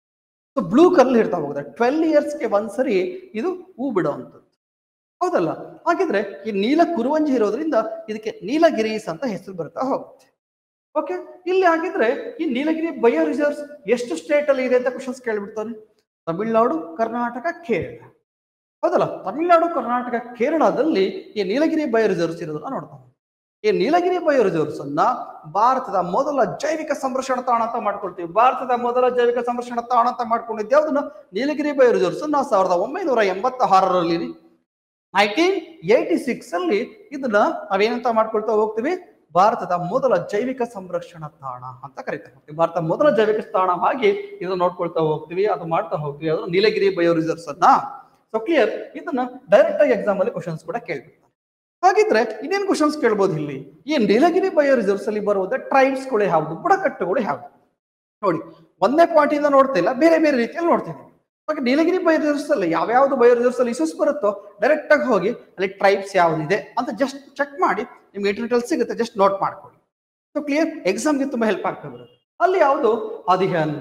so blue colour ಇರ್ತಾ ಹೋಗುತ್ತೆ ಟ್ವೆಲ್ ಇಯರ್ಸ್ಗೆ ಒಂದ್ಸರಿ ಇದು ಹೂ ಬಿಡುವಂಥದ್ದು ಹೌದಲ್ಲ ಹಾಗಿದ್ರೆ ಈ ನೀಲ ಕುರುವಂಜಿ ಇರೋದ್ರಿಂದ ಇದಕ್ಕೆ ನೀಲಗಿರೀಸ್ ಅಂತ ಹೆಸರು ಬರ್ತಾ ಹೋಗುತ್ತೆ ಓಕೆ ಇಲ್ಲಿ ಹಾಗಿದ್ರೆ ಈ ನೀಲಗಿರಿ ಬಯೋ ರಿಸರ್ವ್ಸ್ ಎಷ್ಟು ಸ್ಟೇಟ್ ಅಲ್ಲಿ ಇದೆ ಅಂತ ಕ್ವಶನ್ಸ್ ಕೇಳ್ಬಿಡ್ತಾನೆ ತಮಿಳ್ನಾಡು ಕರ್ನಾಟಕ ಕೇರಳ ಹೌದಲ್ಲ ತಮಿಳ್ನಾಡು ಕರ್ನಾಟಕ ಕೇರಳದಲ್ಲಿ ಈ ನೀಲಗಿರಿ ಬಯೋ ರಿಸರ್ವ್ಸ್ ಇರೋದನ್ನ ನೋಡ್ತಾ ಹೋಗ್ತೀವಿ. ಈ ನೀಲಗಿರಿ ಬಯೋ ರಿಸರ್ವ್ಸ್ ಅನ್ನ ಭಾರತದ ಮೊದಲ ಜೈವಿಕ ಸಂರಕ್ಷಣ ತಾಣ ಅಂತ ಮಾಡ್ಕೊಳ್ತೀವಿ ಭಾರತದ ಮೊದಲ ಜೈವಿಕ ಸಂರಕ್ಷಣ ತಾಣ ಅಂತ ಮಾಡ್ಕೊಂಡಿದ್ದೆ ಯಾವ್ದನ್ನ ನೀಲಗಿರಿ ಬಯೋ ರಿಸರ್ವ್ಸ್ ನಾವು ಸಾವಿರದ ಒಂಬೈನೂರ ಎಂಬತ್ತ ಆರರಲ್ಲಿ ನೈನ್ಟೀನ್ ಏಯ್ಟಿ ಸಿಕ್ಸ್ ಅಲ್ಲಿ ಇದನ್ನ ನಾವೇನಂತ ಮಾಡ್ಕೊಳ್ತಾ ಹೋಗ್ತೀವಿ ಭಾರತದ ಮೊದಲ ಜೈವಿಕ ಸಂರಕ್ಷಣಾ ತಾಣ ಅಂತ ಕರಿತಾ ಹೋಗ್ತೀವಿ ಭಾರತ ಮೊದಲ ಜೈವಿಕ ತಾಣವಾಗಿ ಇದನ್ನ ನೋಡ್ಕೊಳ್ತಾ ಹೋಗ್ತೀವಿ ಅದು ಮಾಡ್ತಾ ಹೋಗ್ತೀವಿ ಅದು ನೀಲಗಿರಿ ಬಯೋ ರಿಸರ್ವ್ಸ್ ಅನ್ನ ಸೊ ಕ್ಲಿಯರ್ ಇದನ್ನ ಡೈರೆಕ್ಟ್ ಆಗಿ ಎಕ್ಸಾಮ್ ಅಲ್ಲಿ ಕ್ವಶನ್ಸ್ ಕೂಡ ಕೇಳ್ಬಿಡ್ತಾರೆ ಹಾಗಿದ್ರೆ ಇನ್ನೇನು ಕ್ವಶನ್ಸ್ ಕೇಳ್ಬೋದು ಇಲ್ಲಿ ಈ ನೀಲಗಿರಿ ಬಯೋ ರಿಸರ್ವ್ಸ್ ಅಲ್ಲಿ ಬರುವುದ ಟ್ರೈಬ್ಸ್ ಗಳು ಯಾವುದು ಬುಡಕಟ್ಟುಗಳು ಯಾವುದು ನೋಡಿ ಒಂದೇ ಪಾಯಿಂಟ್ ಇಂದ ನೋಡ್ತಿಲ್ಲ ಬೇರೆ ಬೇರೆ ರೀತಿಯಲ್ಲಿ ನೋಡ್ತಿದ್ದೀವಿ ಇವಾಗ ನೀಲಗಿರಿ ಬಯೋ ಅಲ್ಲಿ ಯಾವ್ಯಾವ್ದು ಬಯೋ ಅಲ್ಲಿ ಇಶ್ಯೂಸ್ ಬರುತ್ತೋ ಡೈರೆಕ್ಟ್ ಆಗಿ ಹೋಗಿ ಅಲ್ಲಿ ಟ್ರೈಬ್ಸ್ ಯಾವ್ದಿದೆ ಅಂತ ಜಸ್ಟ್ ಚೆಕ್ ಮಾಡಿ ನಿಮ್ಗೆ ಇಂಟರ್ನೆಟ್ ಅಲ್ಲಿ ಸಿಗುತ್ತೆ ಜಸ್ಟ್ ನೋಟ್ ಮಾಡ್ಕೊಳ್ಳಿ ಸೊ ಕ್ಲಿಯರ್ ಎಕ್ಸಾಮ್ಗೆ ತುಂಬಾ ಹೆಲ್ಪ್ ಆಗ್ತಾ ಬರುತ್ತೆ ಅಲ್ಲಿ ಯಾವುದು Adiyan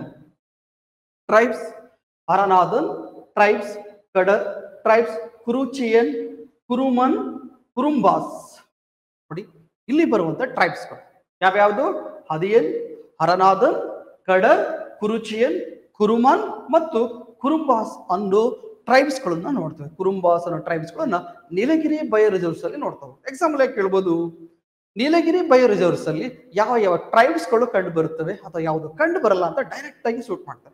tribes Aranadan tribes Kadar tribes Kurichiyan Kuruman Kurumbas ನೋಡಿ ಇಲ್ಲಿ ಬರುವಂತ ಟ್ರೈಬ್ಸ್ಗಳು ಯಾವ್ಯಾವುದು ಹದಿಯನ್ ಹರನಾದನ್ ಕಡರ್ ಕುರುಚಿಯನ್ ಕುರುಮನ್ ಮತ್ತು ಕುರುಂಬಾಸ್ ಅನ್ನೋ ಟ್ರೈಬ್ಸ್ಗಳನ್ನ ನೋಡ್ತೇವೆ ಕುರುಂಬಾಸ್ ಅನ್ನೋ ಟ್ರೈಬ್ಸ್ಗಳನ್ನ ನೀಲಗಿರಿ ಬಯೋ ರಿಸರ್ವ್ಸ್ ಅಲ್ಲಿ ನೋಡ್ತವೆ ಎಕ್ಸಾಂಪಲ್ ಆಗಿ ಕೇಳ್ಬೋದು ನೀಲಗಿರಿ ಬಯೋ ರಿಸರ್ವ್ಸ್ ಅಲ್ಲಿ ಯಾವ ಯಾವ ಟ್ರೈಬ್ಸ್ಗಳು ಕಂಡು ಬರುತ್ತವೆ ಅಥವಾ ಯಾವುದು ಕಂಡು ಬರಲ್ಲ ಅಂತ ಡೈರೆಕ್ಟ್ ಆಗಿ ಶೂಟ್ ಮಾಡ್ತಾರೆ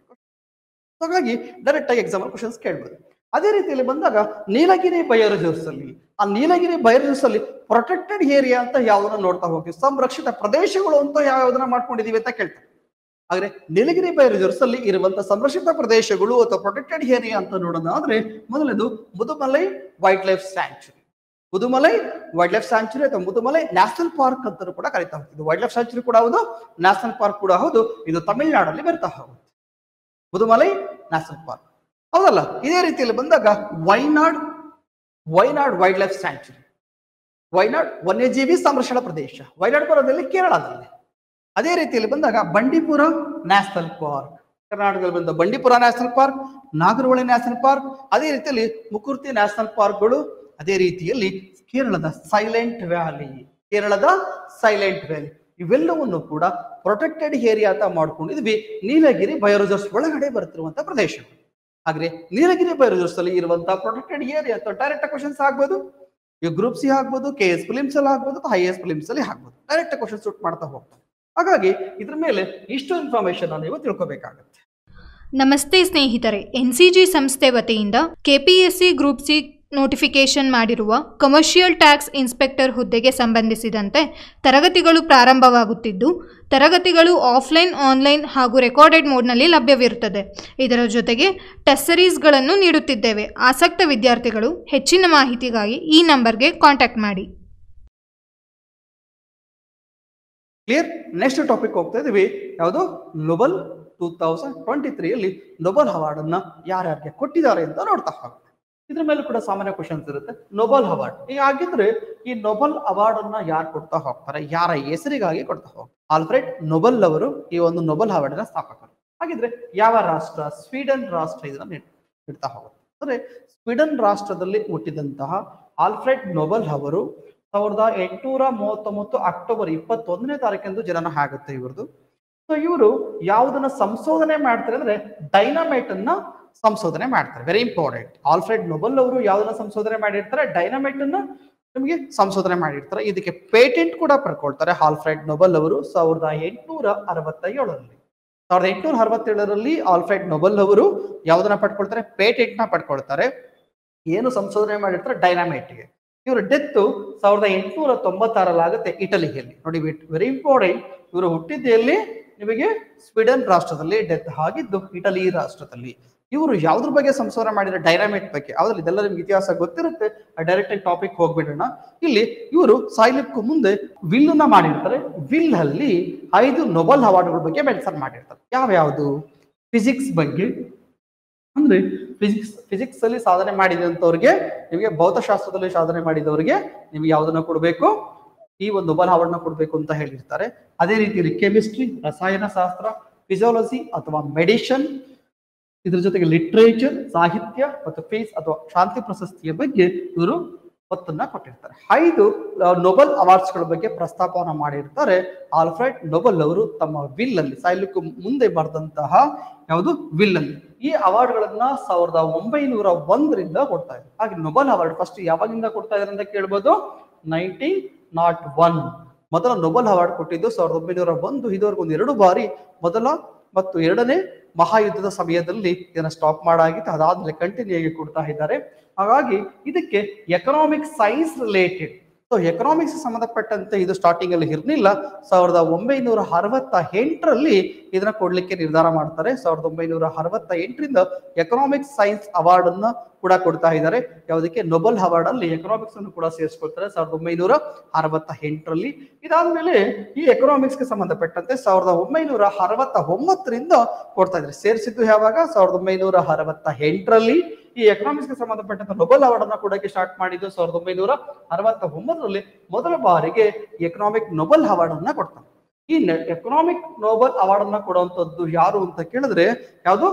ಹಾಗಾಗಿ ಡೈರೆಕ್ಟ್ ಆಗಿ ಎಕ್ಸಾಮ್ ಕ್ವಶನ್ಸ್ ಕೇಳ್ಬೋದು ಅದೇ ರೀತಿಯಲ್ಲಿ ಬಂದಾಗ ನೀಲಗಿರಿ ಬಯೋ ರಿಸರ್ವ್ಸ್ ಅಲ್ಲಿ ಆ ನೀಲಗಿರಿ ಬಯೋ ರಿಸರ್ವ್ಸ್ ಅಲ್ಲಿ ಪ್ರೊಟೆಕ್ಟೆಡ್ ಏರಿಯಾ ಅಂತ ಯಾವ್ದನ್ನ ನೋಡ್ತಾ ಹೋಗ್ತೀವಿ ಸಂರಕ್ಷಿತ ಪ್ರದೇಶಗಳು ಅಂತ ಯಾವ್ದನ್ನ ಮಾಡ್ಕೊಂಡಿದೀವಿ ಅಂತ ಕೇಳ್ತಾರೆ ಆದ್ರೆ ನೀಲಗಿರಿ ಬಯೋ ರಿಸರ್ವ್ಸ್ ಅಲ್ಲಿ ಇರುವಂತ ಸಂರಕ್ಷಿತ ಪ್ರದೇಶಗಳು ಅಥವಾ ಪ್ರೊಟೆಕ್ಟೆಡ್ ಏರಿಯಾ ಅಂತ ನೋಡೋದಾದ್ರೆ ಮೊದಲನೇದು Mudumalai wildlife sanctuary Mudumalai wildlife sanctuary ಅಥವಾ ಮುದುಮಲೈ ನ್ಯಾಷನಲ್ ಪಾರ್ಕ್ ಅಂತ ಕೂಡ ಕರಿತಾ ಹೋಗ್ತಿದ್ದು ವೈಲ್ಡ್ ಲೈಫ್ ಸ್ಯಾಂಚುರಿ ಕೂಡ ಹೌದು ನ್ಯಾಷನಲ್ ಪಾರ್ಕ್ ಕೂಡ ಹೌದು ಇದು ತಮಿಳುನಾಡಲ್ಲಿ ಬರ್ತಾ ಹೋಗುತ್ತೆ ಮುದುಮಲೈ ನ್ಯಾಷನಲ್ ಪಾರ್ಕ್ ಹೌದಲ್ಲ ಇದೇ ರೀತಿಯಲ್ಲಿ ಬಂದಾಗ Wayanad Wayanad wildlife sanctuary Wayanad ವನ್ಯಜೀವಿ ಸಂರಕ್ಷಣಾ ಪ್ರದೇಶ ವೈನಾಡ್ ಬರೋದಲ್ಲಿ ಕೇರಳದಲ್ಲಿ ಅದೇ ರೀತಿಯಲ್ಲಿ ಬಂದಾಗ ಬಂಡೀಪುರ ನ್ಯಾಷನಲ್ ಪಾರ್ಕ್ ಕರ್ನಾಟಕದಲ್ಲಿ ಬಂದ Bandipur national park Nagarhole national park ಅದೇ ರೀತಿಯಲ್ಲಿ ಮುಕುರ್ತಿ ನ್ಯಾಷನಲ್ ಪಾರ್ಕ್ಗಳು ಅದೇ ರೀತಿಯಲ್ಲಿ ಕೇರಳದ ಸೈಲೆಂಟ್ ವ್ಯಾಲಿ ಕೇರಳದ ಸೈಲೆಂಟ್ ವ್ಯಾಲಿ ಇವೆಲ್ಲವನ್ನು ಕೂಡ ಪ್ರೊಟೆಕ್ಟೆಡ್ ಏರಿಯಾ ಅಂತ ಮಾಡ್ಕೊಂಡಿದ್ವಿ ನೀಲಗಿರಿ ಬಯೋರಿಸರ್ವ್ಸ್ ಒಳಗಡೆ ಬರ್ತಿರುವಂತ ಪ್ರದೇಶ ಹಾಗೆ ನೀಲಗಿರಿ ಬಯೋರಿಸರ್ವ್ಸ್ ಅಲ್ಲಿ ಇರುವಂತಹ ಪ್ರೊಟೆಕ್ಟೆಡ್ ಏರಿಯಾ ಅಥವಾ ಡೈರೆಕ್ಟ್ ಕ್ವಶನ್ಸ್ ಆಗ್ಬೋದು ಈ ಗ್ರೂಪ್ ಸಿ ಆಗ್ಬೋದು ಕೆ ಎಸ್ ಫಿಲಿಮ್ಸ್ ಅಲ್ಲಿ ಆಗ್ಬೋದು ಅಥವಾ ಐ ಎಸ್ ಫಿಲಿಮ್ಸ್ ಅಲ್ಲಿ ಆಗ್ಬೋದು ಡೈರೆಕ್ಟ್ ಕ್ವಶನ್ ಶೂಟ್ ಮಾಡ್ತಾ ಹೋಗ್ತಾರೆ ಹಾಗಾಗಿ ಇದ್ರ ಮೇಲೆ ಇಷ್ಟು ಇನ್ಫಾರ್ಮೇಶನ್ ನೀವು ತಿಳ್ಕೊಬೇಕಾಗತ್ತೆ ನಮಸ್ತೆ ಸ್ನೇಹಿತರೆ ಎನ್ ಸಿ ಜಿ ಸಂಸ್ಥೆ ವತಿಯಿಂದ ಕೆಪಿಎಸ್ಸಿ ಗ್ರೂಪ್ ಸಿ ನೋಟಿಫಿಕೇಶನ್ ಮಾಡಿರುವ ಕಮರ್ಷಿಯಲ್ ಟ್ಯಾಕ್ಸ್ ಇನ್ಸ್ಪೆಕ್ಟರ್ ಹುದ್ದೆಗೆ ಸಂಬಂಧಿಸಿದಂತೆ ತರಗತಿಗಳು ಪ್ರಾರಂಭವಾಗುತ್ತಿದ್ದು ತರಗತಿಗಳು ಆಫ್ಲೈನ್ ಆನ್ಲೈನ್ ಹಾಗೂ ರೆಕಾರ್ಡೆಡ್ ಮೋಡ್ನಲ್ಲಿ ಲಭ್ಯವಿರುತ್ತದೆ ಇದರ ಜೊತೆಗೆ ಟೆಸ್ಟ್ ಸೀರೀಸ್ಗಳನ್ನು ನೀಡುತ್ತಿದ್ದೇವೆ ಆಸಕ್ತ ವಿದ್ಯಾರ್ಥಿಗಳು ಹೆಚ್ಚಿನ ಮಾಹಿತಿಗಾಗಿ ಈ ನಂಬರ್ಗೆ ಕಾಂಟ್ಯಾಕ್ಟ್ ಮಾಡಿ ಕ್ಲಿಯರ್ ನೆಕ್ಸ್ಟ್ ಟಾಪಿಕ್ ಹೋಗ್ತಾ ಇದೀವಿ ಯಾವುದು ನೊಬಲ್ ಟೂ ತೌಸಂಡ್ ಟ್ವೆಂಟಿ ತ್ರೀಯಲ್ಲಿ ನೊಬಲ್ ಅವಾರ್ಡ್ ಅನ್ನ ಯಾರ್ಯಾರಿಗೆ ಕೊಟ್ಟಿದ್ದಾರೆ ಅಂತ ನೋಡ್ತಾ ಹೋಗ್ತಾರೆ ಇದ್ರ ಮೇಲೆ ಕೂಡ ಸಾಮಾನ್ಯ ಕ್ವಶನ್ಸ್ ಇರುತ್ತೆ ನೊಬಲ್ ಅವಾರ್ಡ್ ಈಗ ಹಾಗಿದ್ರೆ ಈ ನೊಬಲ್ ಅವಾರ್ಡ್ ಅನ್ನ ಯಾರು ಕೊಡ್ತಾ ಹೋಗ್ತಾರೆ ಯಾರ ಹೆಸರಿಗಾಗಿ ಕೊಡ್ತಾ ಹೋಗ್ತಾರೆ ಆಲ್ಫ್ರೆಡ್ ನೊಬಲ್ ಅವರು ಈ ಒಂದು ನೊಬಲ್ ಅವಾರ್ಡಿನ ಸ್ಥಾಪಕರು ಹಾಗಿದ್ರೆ ಯಾವ ರಾಷ್ಟ್ರ ಸ್ವೀಡನ್ ರಾಷ್ಟ್ರ ಇದನ್ನ ನೀಡ್- ನೀಡ್ತಾ ಹೋಗುತ್ತೆ ಅಂದ್ರೆ ಸ್ವೀಡನ್ ರಾಷ್ಟ್ರದಲ್ಲಿ ಹುಟ್ಟಿದಂತಹ ಆಲ್ಫ್ರೆಡ್ ನೊಬಲ್ ಅವರು ಸಾವಿರದ ಎಂಟುನೂರ ಮೂವತ್ತೊಂಬತ್ತು ಅಕ್ಟೋಬರ್ ಇಪ್ಪತ್ತೊಂದನೇ ತಾರೀಕಂದು ಜನನ ಆಗುತ್ತೆ ಇವ್ರದ್ದು ಸೊ ಇವರು ಯಾವುದನ್ನ ಸಂಶೋಧನೆ ಮಾಡ್ತಾರೆ ಅಂದ್ರೆ ಡೈನಮೈಟ್ ಅನ್ನ ಸಂಶೋಧನೆ ಮಾಡ್ತಾರೆ ವೆರಿ ಇಂಪಾರ್ಟೆಂಟ್ ಆಲ್ಫ್ರೆಡ್ ನೊಬಲ್ ಅವರು ಯಾವ್ದನ್ನ ಸಂಶೋಧನೆ ಮಾಡಿರ್ತಾರೆ ಡೈನಮೈಟ್ ಅನ್ನ ನಿಮಗೆ ಸಂಶೋಧನೆ ಮಾಡಿರ್ತಾರೆ ಇದಕ್ಕೆ ಪೇಟೆಂಟ್ ಕೂಡ ಪಡ್ಕೊಳ್ತಾರೆ ಆಲ್ಫ್ರೆಡ್ ನೊಬಲ್ ಅವರು ಸಾವಿರದ ಎಂಟುನೂರ ಅರವತ್ತ ಏಳರಲ್ಲಿ ಸಾವಿರದ ಎಂಟುನೂರ ಅರವತ್ತೇಳರಲ್ಲಿ ಆಲ್ಫ್ರೆಡ್ ನೊಬಲ್ ಅವರು ಯಾವ್ದನ್ನ ಪಡ್ಕೊಳ್ತಾರೆ ಪೇಟೆಂಟ್ ನ ಪಡ್ಕೊಳ್ತಾರೆ ಏನು ಸಂಶೋಧನೆ ಮಾಡಿರ್ತಾರೆ ಡೈನಾಮೈಟ್ಗೆ ಇವರು ಡೆತ್ ಸಾವಿರದ ಎಂಟುನೂರ ತೊಂಬತ್ತಾರಲ್ಲಿ ಆಗುತ್ತೆ ಇಟಲಿಯಲ್ಲಿ ನೋಡಿ ವೆರಿ ಇಂಪಾರ್ಟೆಂಟ್ ಇವರು ಹುಟ್ಟಿದ್ದು ಎಲ್ಲಿ ನಿಮಗೆ ಸ್ವೀಡನ್ ರಾಷ್ಟ್ರದಲ್ಲಿ ಡೆತ್ ಆಗಿದ್ದು ಇಟಲಿ ರಾಷ್ಟ್ರದಲ್ಲಿ ಇವರು ಯಾವ್ದ್ರ ಬಗ್ಗೆ ಸಂಶೋಧನೆ ಮಾಡಿದ್ರೆ ಡೈನಾಮೈಟ್ ಬಗ್ಗೆ ಯಾವ್ದ್ರಲ್ಲಿ ಇದೆಲ್ಲ ನಿಮ್ಗೆ ಇತಿಹಾಸ ಗೊತ್ತಿರುತ್ತೆ ಡೈರೆಕ್ಟ್ ಆಗಿ ಟಾಪಿಕ್ ಹೋಗ್ಬಿಡೋಣ ಇಲ್ಲಿ ಇವರು ಸಾಯ್ಲಿಕ್ಕೂ ಮುಂದೆ ವಿಲ್ ನ ಮಾಡಿರ್ತಾರೆ ವಿಲ್ ಅಲ್ಲಿ ಐದು ನೊಬಲ್ ಅವಾರ್ಡ್ಗಳ ಬಗ್ಗೆ ಮೆನ್ಷನ್ ಮಾಡಿರ್ತಾರೆ ಯಾವ್ಯಾವುದು ಫಿಸಿಕ್ಸ್ ಬಗ್ಗೆ ಅಂದ್ರೆ ಫಿಸಿಕ್ಸ್ ಫಿಸಿಕ್ಸ್ ಅಲ್ಲಿ ಸಾಧನೆ ಮಾಡಿದಂತವ್ರಿಗೆ ನಿಮಗೆ ಭೌತಶಾಸ್ತ್ರದಲ್ಲಿ ಸಾಧನೆ ಮಾಡಿದವರಿಗೆ ನಿಮ್ಗೆ ಯಾವ್ದನ್ನ ಕೊಡಬೇಕು ಈ ಒಂದು ನೊಬೆಲ್ ಅವಾರ್ಡ್ನ ಕೊಡಬೇಕು ಅಂತ ಹೇಳಿರ್ತಾರೆ ಅದೇ ರೀತಿಯಲ್ಲಿ ಕೆಮಿಸ್ಟ್ರಿ ರಸಾಯನ ಶಾಸ್ತ್ರ ಫಿಸಿಯಾಲಜಿ ಅಥವಾ ಮೆಡಿಷನ್ ಇದ್ರ ಜೊತೆಗೆ ಲಿಟ್ರೇಚರ್ ಸಾಹಿತ್ಯ ಮತ್ತು ಫೇಸ್ ಅಥವಾ ಶಾಂತಿ ಪ್ರಶಸ್ತಿಯ ಬಗ್ಗೆ ಇವರು ಒತ್ತನ್ನ ಕೊಟ್ಟಿರ್ತಾರೆ ಐದು ನೊಬೆಲ್ ಅವಾರ್ಡ್ಸ್ ಗಳ ಬಗ್ಗೆ ಪ್ರಸ್ತಾಪವನ್ನ ಮಾಡಿರ್ತಾರೆ ಆಲ್ಫ್ರೆಡ್ ನೊಬೆಲ್ ಅವರು ತಮ್ಮ ವಿಲ್ ಅಲ್ಲಿ ಸಾಯ್ಲಿಕ್ಕೂ ಮುಂದೆ ಬರೆದಂತಹ ಯಾವುದು ವಿಲ್ ಅಲ್ಲಿ ಈ ಅವಾರ್ಡ್ ಗಳನ್ನ ಸಾವಿರದ ಒಂಬೈನೂರ ಒಂದರಿಂದ ಕೊಡ್ತಾ ಇದ್ದಾರೆ ಹಾಗೆ ನೊಬೆಲ್ ಅವಾರ್ಡ್ ಫಸ್ಟ್ ಯಾವಾಗಿಂದ ಕೊಡ್ತಾ ಇದ್ದಾರೆ ಅಂತ ಕೇಳ್ಬೋದು ನೈನ್ಟೀನ್ ನಾಟ್ ಒನ್ ಮೊದಲ ನೊಬೆಲ್ ಅವಾರ್ಡ್ ಕೊಟ್ಟಿದ್ದು ಸಾವಿರದ ಒಂಬೈನೂರ ಒಂದು ಇದುವರೆಗೂ ಒಂದು ಎರಡು ಬಾರಿ ಮೊದಲ ಮತ್ತು ಎರಡನೇ ಮಹಾಯುದ್ಧದ ಸಮಯದಲ್ಲಿ ಇದನ್ನ ಸ್ಟಾಪ್ ಮಾಡಾಗಿತ್ತು ಅದಾದ್ಮೇಲೆ ಕಂಟಿನ್ಯೂ ಆಗಿ ಕೊಡ್ತಾ ಇದ್ದಾರೆ ಹಾಗಾಗಿ ಇದಕ್ಕೆ economic science related so economics ಸಂಬಂಧಪಟ್ಟಂತೆ ಇದು ಸ್ಟಾರ್ಟಿಂಗ್ ಅಲ್ಲಿ ಇರ್ಲಿಲ್ಲ ಸಾವಿರದ ಒಂಬೈನೂರ ಅರವತ್ತ ಎಂಟರಲ್ಲಿ ಇದನ್ನ ಕೊಡ್ಲಿಕ್ಕೆ ನಿರ್ಧಾರ ಮಾಡ್ತಾರೆ ಸಾವಿರದ ಒಂಬೈನೂರ ಅರವತ್ತ ಎಂಟರಿಂದ ಎಕನಾಮಿಕ್ಸ್ ಸೈನ್ಸ್ ಅವಾರ್ಡ್ ಅನ್ನ ಕೂಡ ಕೊಡ್ತಾ ಇದ್ದಾರೆ ಯಾವುದಕ್ಕೆ ನೊಬೆಲ್ ಅವಾರ್ಡ್ ಅಲ್ಲಿ ಎಕನಾಮಿಕ್ಸ್ ಅನ್ನು ಕೂಡ ಸೇರಿಸ್ಕೊಳ್ತಾರೆ ಸಾವಿರದ ಒಂಬೈನೂರ ಅರವತ್ತ ಎಂಟರಲ್ಲಿ ಇದಾದ್ಮೇಲೆ ಈ ಎಕನಾಮಿಕ್ಸ್ ಗೆ ಸಂಬಂಧಪಟ್ಟಂತೆ ಸಾವಿರದ ಒಂಬೈನೂರ ಅರವತ್ತ ಒಂಬತ್ತರಿಂದ ಕೊಡ್ತಾ ಇದ್ದಾರೆ ಸೇರಿಸಿದ್ದು ಯಾವಾಗ ಸಾವಿರದ ಒಂಬೈನೂರ ಅರವತ್ತ ಎಂಟರಲ್ಲಿ ಈ ಎಕನಾಮಿಕ್ಸ್ ಗೆ ಸಂಬಂಧಪಟ್ಟಂತ ನೊಬೆಲ್ ಅವಾರ್ಡ್ ಅನ್ನ ಕೊಡಕ್ಕೆ ಸ್ಟಾರ್ಟ್ ಮಾಡಿದ್ದು ಸಾವಿರದ ಒಂಬೈನೂರ ಅರವತ್ತ ಒಂಬತ್ತರಲ್ಲಿ ಮೊದಲ ಬಾರಿಗೆ ಎಕನಾಮಿಕ್ ನೊಬೆಲ್ ಅವಾರ್ಡ್ ಅನ್ನ ಕೊಡ್ತಾರೆ ಈ ಎಕನಾಮಿಕ್ ನೊಬೆಲ್ ಅವಾರ್ಡ್ ಅನ್ನ ಕೊಡುವಂತದ್ದು ಯಾರು ಅಂತ ಕೇಳಿದ್ರೆ ಯಾವುದು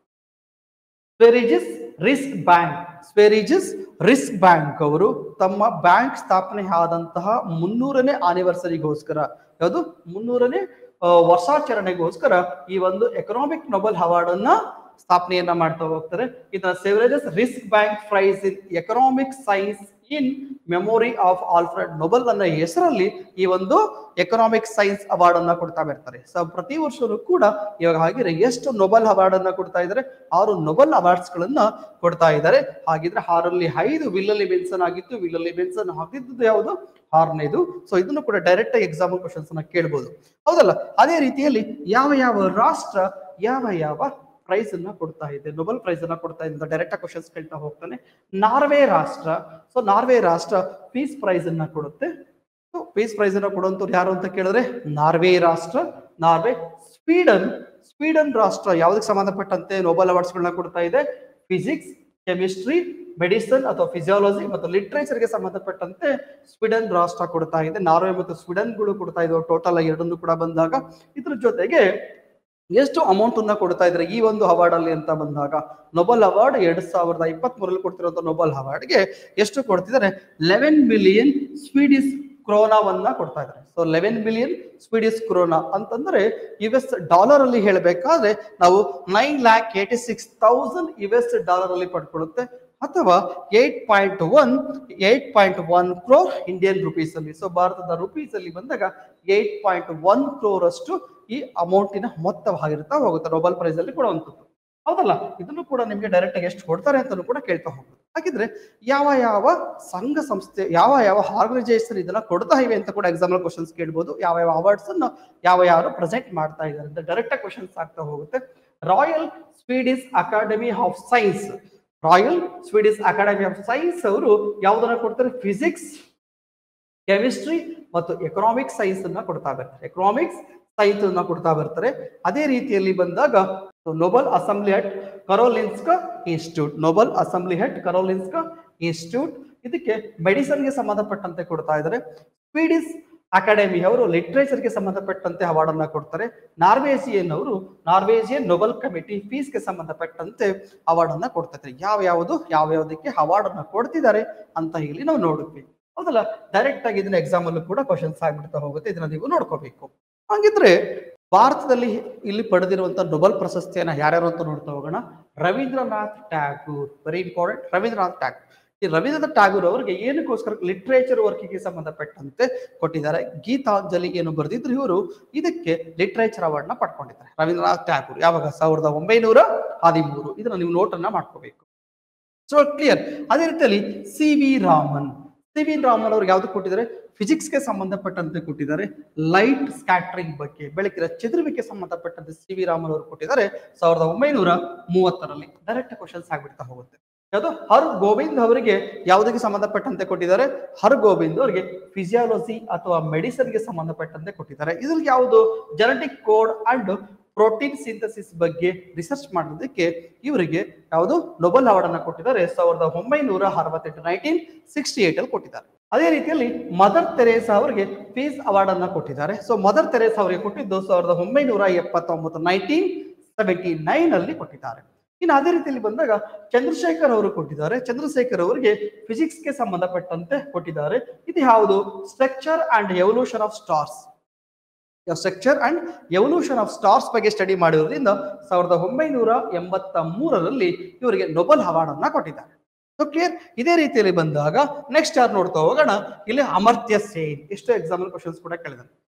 Sveriges risk bank Sveriges risk bank ಅವರು ತಮ್ಮ ಬ್ಯಾಂಕ್ ಸ್ಥಾಪನೆ ಆದಂತಹ ಮುನ್ನೂರನೇ ಆನಿವರ್ಸರಿಗೋಸ್ಕರ ಯಾವುದು ಮುನ್ನೂರನೇ ಆ, ವರ್ಷಾಚರಣೆಗೋಸ್ಕರ ಈ ಒಂದು ಎಕನಾಮಿಕ್ ನೊಬೆಲ್ ಅವಾರ್ಡ್ ಅನ್ನ ಸ್ಥಾಪನೆಯನ್ನ ಮಾಡ್ತಾ ಹೋಗ್ತಾರೆ ಇದನ್ನ Sveriges risk bank prize in economic science in memory of Alfred Nobel ಅನ್ನೋ ಹೆಸರಲ್ಲಿ ಈ ಒಂದು ಎಕನಾಮಿಕ್ ಸೈನ್ಸ್ ಅವಾರ್ಡ್ ಅನ್ನ ಕೊಡ್ತಾ ಬರ್ತಾರೆ ಸೊ ಪ್ರತಿ ವರ್ಷವೂ ಕೂಡ ಇವಾಗ ಹಾಗಿದ್ರೆ ಎಷ್ಟು ನೊಬೆಲ್ ಅವಾರ್ಡ್ ಅನ್ನ ಕೊಡ್ತಾ ಇದ್ದಾರೆ ಆರು ನೊಬೆಲ್ ಅವಾರ್ಡ್ಸ್ ಗಳನ್ನ ಕೊಡ್ತಾ ಇದ್ದಾರೆ ಹಾಗಿದ್ರೆ ಆರಲ್ಲಿ ಐದು ವಿಲ್ಲಲ್ಲಿ ಬೆನ್ಸನ್ ಆಗಿತ್ತು ವಿಲ್ಲಲ್ಲಿ ಬೆನ್ಸನ್ ಆಗಿದ್ದು ಯಾವುದು ಆರನೇದು ಸೊ ಇದನ್ನು ಕೂಡ ಡೈರೆಕ್ಟ್ ಆಗಿ ಎಕ್ಸಾಂಪಲ್ ಕ್ವಶನ್ಸ್ ಅನ್ನ ಕೇಳ್ಬೋದು ಹೌದಲ್ಲ ಅದೇ ರೀತಿಯಲ್ಲಿ ಯಾವ ಯಾವ ರಾಷ್ಟ್ರ ಯಾವ ಯಾವ ಪ್ರೈಸ್ ಅನ್ನ ಕೊಡ್ತಾ ಇದೆ ನೊಬೆಲ್ ಪ್ರೈಸ್ ಅನ್ನ ಕೊಡ್ತಾ ಇದೆ ಡೈರೆಕ್ಟ್ ಕ್ವಶನ್ಸ್ ಕೇಳ್ತಾ ಹೋಗ್ತಾನೆ ನಾರ್ವೆ ರಾಷ್ಟ್ರ ಸೊ ನಾರ್ವೆ ರಾಷ್ಟ್ರ ಪೀಸ್ ಪ್ರೈಸ್ ಅನ್ನ ಕೊಡುತ್ತೆ ಸೊ ಪೀಸ್ ಪ್ರೈಸ್ ಅನ್ನ ಕೊಡುವಂತವ್ರು ಯಾರು ಅಂತ ಕೇಳಿದ್ರೆ ನಾರ್ವೆ ರಾಷ್ಟ್ರ ನಾರ್ವೆ ಸ್ವೀಡನ್ ಸ್ವೀಡನ್ ರಾಷ್ಟ್ರ ಯಾವುದಕ್ಕೆ ಸಂಬಂಧಪಟ್ಟಂತೆ ನೊಬೆಲ್ ಅವಾರ್ಡ್ಸ್ ಗಳನ್ನ ಕೊಡ್ತಾ ಇದೆ ಫಿಸಿಕ್ಸ್ ಕೆಮಿಸ್ಟ್ರಿ ಮೆಡಿಸಿನ್ ಅಥವಾ ಫಿಸಿಯಾಲಜಿ ಮತ್ತು ಲಿಟ್ರೇಚರ್ ಗೆ ಸಂಬಂಧಪಟ್ಟಂತೆ ಸ್ವೀಡನ್ ರಾಷ್ಟ್ರ ಕೊಡ್ತಾ ಇದೆ ನಾರ್ವೆ ಮತ್ತು ಸ್ವೀಡನ್ಗಳು ಕೊಡ್ತಾ ಇದ್ದಾವೆ ಟೋಟಲ್ ಎರಡನ್ನು ಕೂಡ ಬಂದಾಗ ಇದ್ರ ಜೊತೆಗೆ ಎಷ್ಟು ಅಮೌಂಟ್ ಅನ್ನ ಕೊಡ್ತಾ ಇದ್ದಾರೆ ಈ ಒಂದು ಅವಾರ್ಡ್ ಅಲ್ಲಿ ಅಂತ ಬಂದಾಗ ನೊಬೆಲ್ ಅವಾರ್ಡ್ ಎರಡ್ ಸಾವಿರದ ಇಪ್ಪತ್ತ್ ಮೂರಲ್ಲಿ ಕೊಡ್ತಿರುವಂತ ನೊಬೆಲ್ ಅವಾರ್ಡ್ಗೆ ಎಷ್ಟು ಕೊಡ್ತಿದ್ದಾರೆ ಲೆವೆನ್ ಮಿಲಿಯನ್ ಸ್ವೀಡಿಸ್ ಕ್ರೋನಾವನ್ನ ಕೊಡ್ತಾ ಇದ್ದಾರೆ so eleven million Swedish krona ಅಂತಂದ್ರೆ ಯು ಎಸ್ ಡಾಲರ್ ಅಲ್ಲಿ ಹೇಳಬೇಕಾದ್ರೆ ನಾವು nine lakh eighty six thousand U S dollar ಅಲ್ಲಿ ಪಡ್ಕೊಳ್ಳುತ್ತೆ ಅಥವಾ eight point one eight point one crore Indian rupees ಅಲ್ಲಿ ಸೊ ಭಾರತದ ರುಪೀಸ್ ಅಲ್ಲಿ ಬಂದಾಗ ಏಟ್ ಪಾಯಿಂಟ್ ಒನ್ ಕ್ರೋರ್ ಅಷ್ಟು ಈ ಅಮೌಂಟಿನ ಮೊತ್ತವಾಗಿರ್ತಾ ಹೋಗುತ್ತೆ ನೊಬೆಲ್ ಪ್ರೈಸ್ ಅಲ್ಲಿ ಕೊಡುವಂಥದ್ದು ಹೌದಲ್ಲ ಇದನ್ನು ಕೂಡ ನಿಮಗೆ ಡೈರೆಕ್ಟ್ ಆಗಿ ಎಷ್ಟು ಕೊಡ್ತಾರೆ ಅಂತಾನು ಕೂಡ ಕೇಳ್ತಾ ಹೋಗ್ಬೋದು ಹಾಗಿದ್ರೆ ಯಾವ ಯಾವ ಸಂಘ ಸಂಸ್ಥೆ ಯಾವ ಯಾವ ಆರ್ಗನೈಸೇಷನ್ ಇದನ್ನ ಕೊಡ್ತಾ ಇವೆ ಅಂತ ಕೂಡ ಎಕ್ಸಾಂಪಲ್ ಕ್ವಶನ್ಸ್ ಕೇಳ್ಬೋದು ಯಾವ ಯಾವ ಅವಾರ್ಡ್ಸ್ ಅನ್ನು ಯಾವ ಯಾರು ಪ್ರೆಸೆಂಟ್ ಮಾಡ್ತಾ ಇದ್ದಾರೆ ಅಂತ ಡೈರೆಕ್ಟ್ ಆಗಿ ಕ್ವಶನ್ಸ್ ಆಗ್ತಾ ಹೋಗುತ್ತೆ Royal Swedish Academy of Science Royal Swedish Academy of Science ಅವರು ಯಾವುದನ್ನ ಕೊಡ್ತಾರೆ ಫಿಸಿಕ್ಸ್ ಕೆಮಿಸ್ಟ್ರಿ ಮತ್ತು ಎಕನಾಮಿಕ್ಸ್ ಸೈನ್ಸ್ ಅನ್ನ ಕೊಡ್ತಾ ಬರ್ತಾರೆ ಎಕನಾಮಿಕ್ಸ್ ಸೈನ್ಸ್ ಅನ್ನ ಕೊಡ್ತಾ ಬರ್ತಾರೆ ಅದೇ ರೀತಿಯಲ್ಲಿ ಬಂದಾಗ Nobel Assembly at Karolinska Institute Nobel Assembly at Karolinska Institute ಇದಕ್ಕೆ ಮೆಡಿಸನ್ಗೆ ಸಂಬಂಧಪಟ್ಟಂತೆ ಕೊಡ್ತಾ ಇದ್ದಾರೆ ಸ್ವೀಡಿಶ್ ಅಕಾಡೆಮಿ ಅವರು ಲಿಟ್ರೇಚರ್ಗೆ ಸಂಬಂಧಪಟ್ಟಂತೆ ಅವಾರ್ಡ್ ಅನ್ನ ಕೊಡ್ತಾರೆ ನಾರ್ವೇಜಿಯನ್ ಅವರು ನಾರ್ವೇಜಿಯನ್ ನೊಬೆಲ್ ಕಮಿಟಿ ಫೀಸ್ಗೆ ಸಂಬಂಧಪಟ್ಟಂತೆ ಅವಾರ್ಡ್ ಅನ್ನ ಕೊಡ್ತಾ ಇದ್ದಾರೆ ಯಾವ ಯಾವುದು ಯಾವ ಯಾವುದಕ್ಕೆ ಅವಾರ್ಡ್ ಅನ್ನ ಕೊಡ್ತಿದ್ದಾರೆ ಅಂತ ಇಲ್ಲಿ ನಾವು ನೋಡಿದ್ವಿ ಹೌದಲ್ಲ ಡೈರೆಕ್ಟ್ ಆಗಿ ಇದನ್ನ ಎಕ್ಸಾಮ್ ಅಲ್ಲೂ ಕೂಡ ಕ್ವಶನ್ಸ್ ಆಗ್ಬಿಡ್ತಾ ಹೋಗುತ್ತೆ ಇದನ್ನ ನೀವು ನೋಡ್ಕೋಬೇಕು ಹಾಗಿದ್ರೆ ಭಾರತದಲ್ಲಿ ಇಲ್ಲಿ ಪಡೆದಿರುವಂತ ನೊಬೆಲ್ ಪ್ರಶಸ್ತಿಯನ್ನ ಯಾರ್ಯಾರು ಅಂತ ನೋಡ್ತಾ ಹೋಗೋಣ ರವೀಂದ್ರನಾಥ್ ಟ್ಯಾಗೂರ್ ವೆರಿ ಇಂಪಾರ್ಟೆಂಟ್ ರವೀಂದ್ರನಾಥ್ ಟ್ಯಾಗೂರ್ ಈ ರವೀಂದ್ರನಾಥ್ ಟ್ಯಾಗೂರ್ ಅವರಿಗೆ ಏನಕ್ಕೋಸ್ಕರ ಲಿಟ್ರೇಚರ್ ವರ್ಕಿಗೆ ಸಂಬಂಧಪಟ್ಟಂತೆ ಕೊಟ್ಟಿದ್ದಾರೆ ಗೀತಾಂಜಲಿ ಏನು ಬರೆದಿದ್ರು ಇವರು ಇದಕ್ಕೆ ಲಿಟ್ರೇಚರ್ ಅವಾರ್ಡ್ ನ ಪಡ್ಕೊಂಡಿದ್ದಾರೆ ರವೀಂದ್ರನಾಥ್ ಟ್ಯಾಗೂರ್ ಯಾವಾಗ ಸಾವಿರದ ಒಂಬೈನೂರ ಹದಿಮೂರು ಇದನ್ನ ನೀವು ನೋಟ್ ಅನ್ನ ಮಾಡ್ಕೋಬೇಕು ಸೊ ಕ್ಲಿಯರ್ ಅದೇ ರೀತಿಯಲ್ಲಿ C V Raman C V Raman ಅವ್ರಿಗೆ ಯಾವ್ದು ಕೊಟ್ಟಿದ್ದಾರೆ ಫಿಸಿಕ್ಸ್ಗೆ ಸಂಬಂಧಪಟ್ಟಂತೆ ಕೊಟ್ಟಿದ್ದಾರೆ ಲೈಟ್ ಸ್ಕ್ಯಾಟ್ರಿಂಗ್ ಬಗ್ಗೆ ಬೆಳಕಿನ ಚದುರುವಿಕೆ ಸಂಬಂಧಪಟ್ಟಂತೆ ಸಿ ವಿ ರಾಮನ್ ಅವರು ಕೊಟ್ಟಿದ್ದಾರೆ ಸಾವಿರದ ಒಂಬೈನೂರ ಮೂವತ್ತರಲ್ಲಿ ಡೈರೆಕ್ಟ್ ಕ್ವಶನ್ಸ್ ಆಗ್ಬಿಡ್ತಾ ಹೋಗುತ್ತೆ ಯಾವುದು ಹರ್ ಗೋವಿಂದ್ ಅವರಿಗೆ ಯಾವುದಕ್ಕೆ ಸಂಬಂಧಪಟ್ಟಂತೆ ಕೊಟ್ಟಿದ್ದಾರೆ ಹರ್ ಗೋವಿಂದ್ ಅವರಿಗೆ ಫಿಸಿಯಾಲಜಿ ಅಥವಾ ಮೆಡಿಸಿನ್ಗೆ ಸಂಬಂಧಪಟ್ಟಂತೆ ಕೊಟ್ಟಿದ್ದಾರೆ ಇದ್ರಲ್ಲಿ ಯಾವುದು genetic code and protein synthesis ಬಗ್ಗೆ ರಿಸರ್ಚ್ ಮಾಡೋದಕ್ಕೆ ಇವರಿಗೆ ಯಾವುದು ನೊಬೆಲ್ ಅವಾರ್ಡ್ ಅನ್ನ ಕೊಟ್ಟಿದ್ದಾರೆ ಸಾವಿರದ ಒಂಬೈನೂರ ಅರವತ್ತೆಂಟು ನೈನ್ಟೀನ್ ಸಿಕ್ಸ್ಟಿ ಏಟ್ ಅಲ್ಲಿ ಕೊಟ್ಟಿದ್ದಾರೆ ಅದೇ ರೀತಿಯಲ್ಲಿ ಮದರ್ ತೆರೇಸಾ ಅವರಿಗೆ ಪೀಸ್ ಅವಾರ್ಡ್ ಅನ್ನ ಕೊಟ್ಟಿದ್ದಾರೆ ಸೊ ಮದರ್ ತೆರೇಸಾ ಅವರಿಗೆ ಕೊಟ್ಟಿದ್ದು ಸಾವಿರದ ಒಂಬೈನೂರ ಎಪ್ಪತ್ತೊಂಬತ್ತು ನೈನ್ಟೀನ್ ಸೆವೆಂಟಿ ನೈನ್ ಅಲ್ಲಿ ಕೊಟ್ಟಿದ್ದಾರೆ ಇನ್ನು ಅದೇ ರೀತಿಯಲ್ಲಿ ಬಂದಾಗ ಚಂದ್ರಶೇಖರ್ ಅವರು ಕೊಟ್ಟಿದ್ದಾರೆ ಚಂದ್ರಶೇಖರ್ ಅವರಿಗೆ ಫಿಸಿಕ್ಸ್ಗೆ ಸಂಬಂಧಪಟ್ಟಂತೆ ಕೊಟ್ಟಿದ್ದಾರೆ ಇದು ಯಾವುದು structure and evolution of stars structure and evolution of stars ಬಗ್ಗೆ ಸ್ಟಡಿ ಮಾಡಿರೋದ್ರಿಂದ ಸಾವಿರದ ಒಂಬೈನೂರ ಎಂಬತ್ತ ಮೂರರಲ್ಲಿ ಇವರಿಗೆ ನೊಬೆಲ್ ಅವಾರ್ಡ್ ಅನ್ನ ಕೊಟ್ಟಿದ್ದಾರೆ ಸೊ ಕ್ಲಿಯರ್ ಇದೇ ರೀತಿಯಲ್ಲಿ ಬಂದಾಗ ನೆಕ್ಸ್ಟ್ ಯಾರು ನೋಡ್ತಾ ಹೋಗೋಣ ಇಲ್ಲಿ ಅಮರ್ತ್ಯ ಸೇನ್ ಎಷ್ಟು ಎಕ್ಸಾಂಪಲ್ ಕ್ವಶನ್ಸ್ ಕೂಡ ಕೇಳಿದ್ದಾರೆ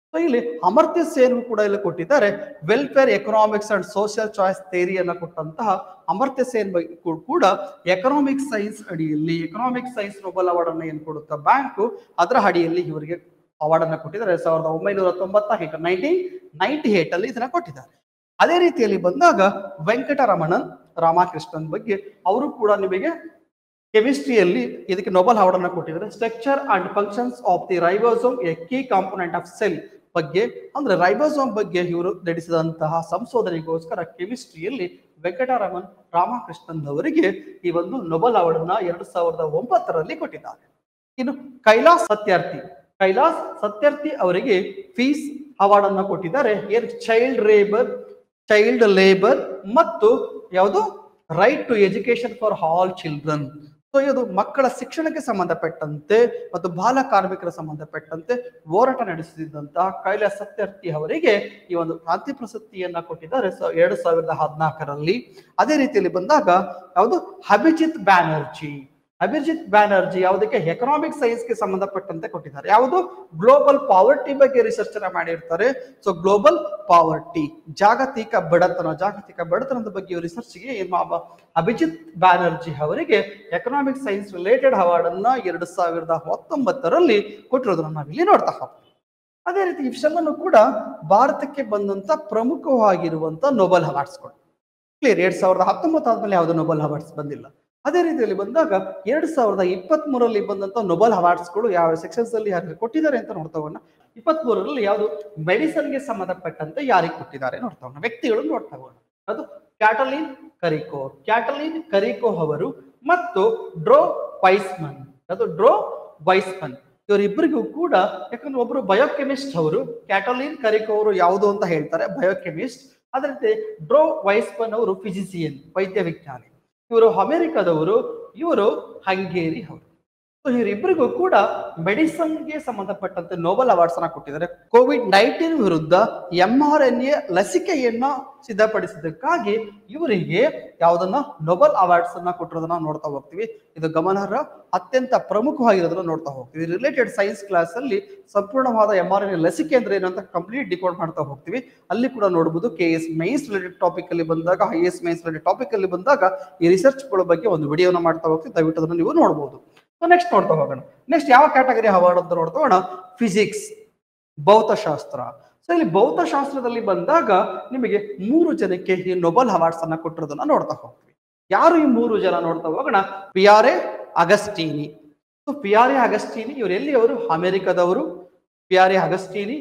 ಸೊ ಇಲ್ಲಿ ಅಮರ್ತ್ಯ ಸೇನ್ ಕೂಡ ಇಲ್ಲಿ ಕೊಟ್ಟಿದ್ದಾರೆ welfare economics and social choice ಥೇರಿಯನ್ನ ಕೊಟ್ಟಂತಹ ಅಮರ್ತ್ಯ ಸೇನ್ ಬಗ್ಗೆ ಕೂ- ಕೂಡ ಎಕನಾಮಿಕ್ ಸೈನ್ಸ್ ಅಡಿಯಲ್ಲಿ ಎಕನಾಮಿಕ್ ಸೈನ್ಸ್ ನೊಬೆಲ್ ಅವಾರ್ಡ್ ಅನ್ನ ಏನ್ ಕೊಡುತ್ತಾ ಬ್ಯಾಂಕು ಅದರ ಅಡಿಯಲ್ಲಿ ಇವರಿಗೆ ಅವಾರ್ಡ್ ಅನ್ನ ಕೊಟ್ಟಿದ್ದಾರೆ ಸಾವಿರದ ಒಂಬೈನೂರ ತೊಂಬತ್ತ ಎಂಟು ನೈನ್ಟೀನ್ ನೈನ್ಟಿ ಏಟ್ ಅಲ್ಲಿ ಇದನ್ನ ಕೊಟ್ಟಿದ್ದಾರೆ ಅದೇ ರೀತಿಯಲ್ಲಿ ಬಂದಾಗ ವೆಂಕಟರಮಣನ್ ರಾಮಕೃಷ್ಣನ್ ಬಗ್ಗೆ ಅವರು ಕೂಡ ನಿಮಗೆ ಕೆಮಿಸ್ಟ್ರಿಯಲ್ಲಿ ಇದಕ್ಕೆ ನೊಬೆಲ್ ಅವಾರ್ಡ್ ಅನ್ನ ಕೊಟ್ಟಿದ್ದಾರೆ structure and functions of the ribosome a key component of cell ಬಗ್ಗೆ ಅಂದ್ರೆ ರೈಬೋಸೋಮ್ ಬಗ್ಗೆ ಇವರು ನಡೆಸಿದಂತಹ ಸಂಶೋಧನೆಗೋಸ್ಕರ ಕೆಮಿಸ್ಟ್ರಿಯಲ್ಲಿ ವೆಂಕಟರಮನ್ ರಾಮಕೃಷ್ಣನ್ ಅವರಿಗೆ ಈ ಒಂದು ನೊಬೆಲ್ ಅವಾರ್ಡ್ ಅನ್ನ ಎರಡ್ ಸಾವಿರದ ಒಂಬತ್ತರಲ್ಲಿ ಕೊಟ್ಟಿದ್ದಾರೆ ಇನ್ನು ಕೈಲಾಸ್ ಸತ್ಯಾರ್ಥಿ ಕೈಲಾಸ್ ಸತ್ಯಾರ್ಥಿ ಅವರಿಗೆ ಫೀಸ್ ಅವಾರ್ಡ್ ಅನ್ನ ಕೊಟ್ಟಿದ್ದಾರೆ ಏನು ಚೈಲ್ಡ್ ಲೇಬರ್ ಚೈಲ್ಡ್ ಲೇಬರ್ ಮತ್ತು ಯಾವುದು right to education for all children so ಇದು ಮಕ್ಕಳ ಶಿಕ್ಷಣಕ್ಕೆ ಸಂಬಂಧಪಟ್ಟಂತೆ ಮತ್ತು ಬಾಲ ಕಾರ್ಮಿಕರ ಸಂಬಂಧಪಟ್ಟಂತೆ ಹೋರಾಟ ನಡೆಸುತ್ತಿದ್ದಂತಹ ಕೈಲಾಸ್ ಸತ್ಯಾರ್ಥಿ ಅವರಿಗೆ ಈ ಒಂದು ಕ್ರಾಂತಿ ಪ್ರಶಸ್ತಿಯನ್ನ ಕೊಟ್ಟಿದ್ದಾರೆ ಸ- ಎರಡು ಸಾವಿರದ ಹದಿನಾಲ್ಕರಲ್ಲಿ ಅದೇ ರೀತಿಯಲ್ಲಿ ಬಂದಾಗ ಯಾವುದು ಅಭಿಜಿತ್ ಬ್ಯಾನರ್ಜಿ ಅಭಿಜಿತ್ ಬ್ಯಾನರ್ಜಿ ಯಾವುದಕ್ಕೆ ಎಕನಾಮಿಕ್ ಸೈನ್ಸ್ಗೆ ಸಂಬಂಧಪಟ್ಟಂತೆ ಕೊಟ್ಟಿದ್ದಾರೆ ಯಾವುದು ಗ್ಲೋಬಲ್ ಪಾವರ್ಟಿ ಬಗ್ಗೆ ರಿಸರ್ಚ್ ಅನ್ನ ಮಾಡಿರ್ತಾರೆ ಸೊ ಗ್ಲೋಬಲ್ ಪಾವರ್ಟಿ ಜಾಗತಿಕ ಬಡತನ ಜಾಗತಿಕ ಬಡತನದ ಬಗ್ಗೆ ರಿಸರ್ಚ್ಗೆ ಅಭಿಜಿತ್ ಬ್ಯಾನರ್ಜಿ ಅವರಿಗೆ ಎಕನಾಮಿಕ್ ಸೈನ್ಸ್ ರಿಲೇಟೆಡ್ ಅವಾರ್ಡ್ ಅನ್ನ ಎರಡು ಸಾವಿರದ ಹತ್ತೊಂಬತ್ತರಲ್ಲಿ ಕೊಟ್ಟಿರೋದನ್ನ ನಾವಿಲ್ಲಿ ನೋಡ್ತಾ ಹೋಗ್ತೀವಿ ಅದೇ ರೀತಿ ಇವೆಲ್ಲನೂ ಕೂಡ ಭಾರತಕ್ಕೆ ಬಂದಂತ ಪ್ರಮುಖವಾಗಿರುವಂತ ನೊಬೆಲ್ ಅವಾರ್ಡ್ಸ್ಗಳು ಕ್ಲಿಯರ್ ಎರಡ್ ಸಾವಿರದ ಹತ್ತೊಂಬತ್ತು ಆದ್ಮೇಲೆ ಯಾವುದು ನೊಬೆಲ್ ಅವಾರ್ಡ್ಸ್ ಬಂದಿಲ್ಲ ಅದೇ ರೀತಿಯಲ್ಲಿ ಬಂದಾಗ ಎರಡ್ ಸಾವಿರದ ಇಪ್ಪತ್ತ್ ಮೂರರಲ್ಲಿ ಬಂದಂತ ನೊಬೆಲ್ ಅವಾರ್ಡ್ಸ್ಗಳು ಯಾವ ಸೆಕ್ಷನ್ಸ್ ಅಲ್ಲಿ ಯಾರಿಗೆ ಕೊಟ್ಟಿದ್ದಾರೆ ಅಂತ ನೋಡ್ತಾ ಹೋಗೋಣ ಇಪ್ಪತ್ತ್ ಮೂರರಲ್ಲಿ ಯಾವುದು ಮೆಡಿಸನ್ಗೆ ಸಂಬಂಧಪಟ್ಟಂತೆ ಯಾರಿಗೆ ಕೊಟ್ಟಿದ್ದಾರೆ ನೋಡ್ತಾ ಹೋಗೋಣ ವ್ಯಕ್ತಿಗಳು ನೋಡ್ತಾ ಹೋಗೋಣ ಅದು ಕ್ಯಾಟಲಿನ್ ಕರಿಕೋ ಕ್ಯಾಟಲಿನ್ ಕರಿಕೋ ಅವರು ಮತ್ತು ಡ್ರೋ ವೈಸ್ಮನ್ ಅದು ಡ್ರೋ ವೈಸ್ಮನ್ ಇವರಿಬ್ಬರಿಗೂ ಕೂಡ ಯಾಕಂದ್ರೆ ಒಬ್ರು ಬಯೋಕೆಮಿಸ್ಟ್ ಅವರು ಕ್ಯಾಟಲಿನ್ ಕರಿಕೋ ಅವರು ಯಾವುದು ಅಂತ ಹೇಳ್ತಾರೆ ಬಯೋಕೆಮಿಸ್ಟ್ ಅದೇ ರೀತಿ ಡ್ರೋ ವೈಸ್ಮನ್ ಅವರು ಫಿಸಿಸಿಯನ್ ವೈದ್ಯ ವಿಜ್ಞಾನಿ ಇವರು ಅಮೆರಿಕದವರು ಇವರು ಹಂಗೇರಿ ಅವರು ಸೊ ಇವರಿಬ್ಬರಿಗೂ ಕೂಡ ಮೆಡಿಸನ್ಗೆ ಸಂಬಂಧಪಟ್ಟಂತೆ ನೋಬೆಲ್ ಅವಾರ್ಡ್ಸ್ ಅನ್ನ ಕೊಟ್ಟಿದ್ದಾರೆ ಕೋವಿಡ್ ನೈನ್ಟೀನ್ ವಿರುದ್ಧ ಎಂ ಆರ್ ಎನ್ ಎ ಲಸಿಕೆಯನ್ನ ಸಿದ್ಧಪಡಿಸಿದ್ದಕ್ಕಾಗಿ ಇವರಿಗೆ ಯಾವುದನ್ನ ನೊಬೆಲ್ ಅವಾರ್ಡ್ಸ್ ಅನ್ನ ಕೊಟ್ಟಿರೋದನ್ನ ನೋಡ್ತಾ ಹೋಗ್ತೀವಿ ಇದು ಗಮನಾರ್ಹ ಅತ್ಯಂತ ಪ್ರಮುಖವಾಗಿರೋದನ್ನ ನೋಡ್ತಾ ಹೋಗ್ತೀವಿ ರಿಲೇಟೆಡ್ ಸೈನ್ಸ್ ಕ್ಲಾಸ್ ಅಲ್ಲಿ ಸಂಪೂರ್ಣವಾದ ಎಂ ಆರ್ ಎನ್ ಎ ಲಸಿಕೆ ಅಂದ್ರೆ ಏನು ಅಂತ ಕಂಪ್ಲೀಟ್ ಡಿಕೋಡ್ ಮಾಡ್ತಾ ಹೋಗ್ತೀವಿ ಅಲ್ಲಿ ಕೂಡ ನೋಡಬಹುದು K S mains related topic ಅಲ್ಲಿ ಬಂದಾಗ I S mains related topic ಅಲ್ಲಿ ಬಂದಾಗ ಈ ರಿಸರ್ಚ್ಗಳ ಬಗ್ಗೆ ಒಂದು ವಿಡಿಯೋನ ಮಾಡ್ತಾ ಹೋಗ್ತೀವಿ ದಯವಿಟ್ಟು ಅದನ್ನು ನೀವು ನೋಡಬಹುದು ಸೊ ನೆಕ್ಸ್ಟ್ ನೋಡ್ತಾ ಹೋಗೋಣ ನೆಕ್ಸ್ಟ್ ಯಾವ ಕ್ಯಾಟಗರಿ ಅವಾರ್ಡ್ ಅಂತ ನೋಡ್ತಾ ಹೋಗೋಣ ಫಿಸಿಕ್ಸ್ ಭೌತಶಾಸ್ತ್ರ ಸೊ ಇಲ್ಲಿ ಭೌತಶಾಸ್ತ್ರದಲ್ಲಿ ಬಂದಾಗ ನಿಮಗೆ ಮೂರು ಜನಕ್ಕೆ ಈ ನೊಬೆಲ್ ಅವಾರ್ಡ್ಸ್ ಅನ್ನ ಕೊಟ್ಟಿರೋದನ್ನ ನೋಡ್ತಾ ಹೋಗ್ತೀವಿ ಯಾರು ಈ ಮೂರು ಜನ ನೋಡ್ತಾ ಹೋಗೋಣ ಪಿಯಾರೆ ಅಗಸ್ಟೀನಿ ಸೊ ಪಿಯಾರೆ ಅಗಸ್ಟೀನಿ ಇವರು ಎಲ್ಲಿ ಅವರು ಅಮೆರಿಕದವರು Pierre Agostini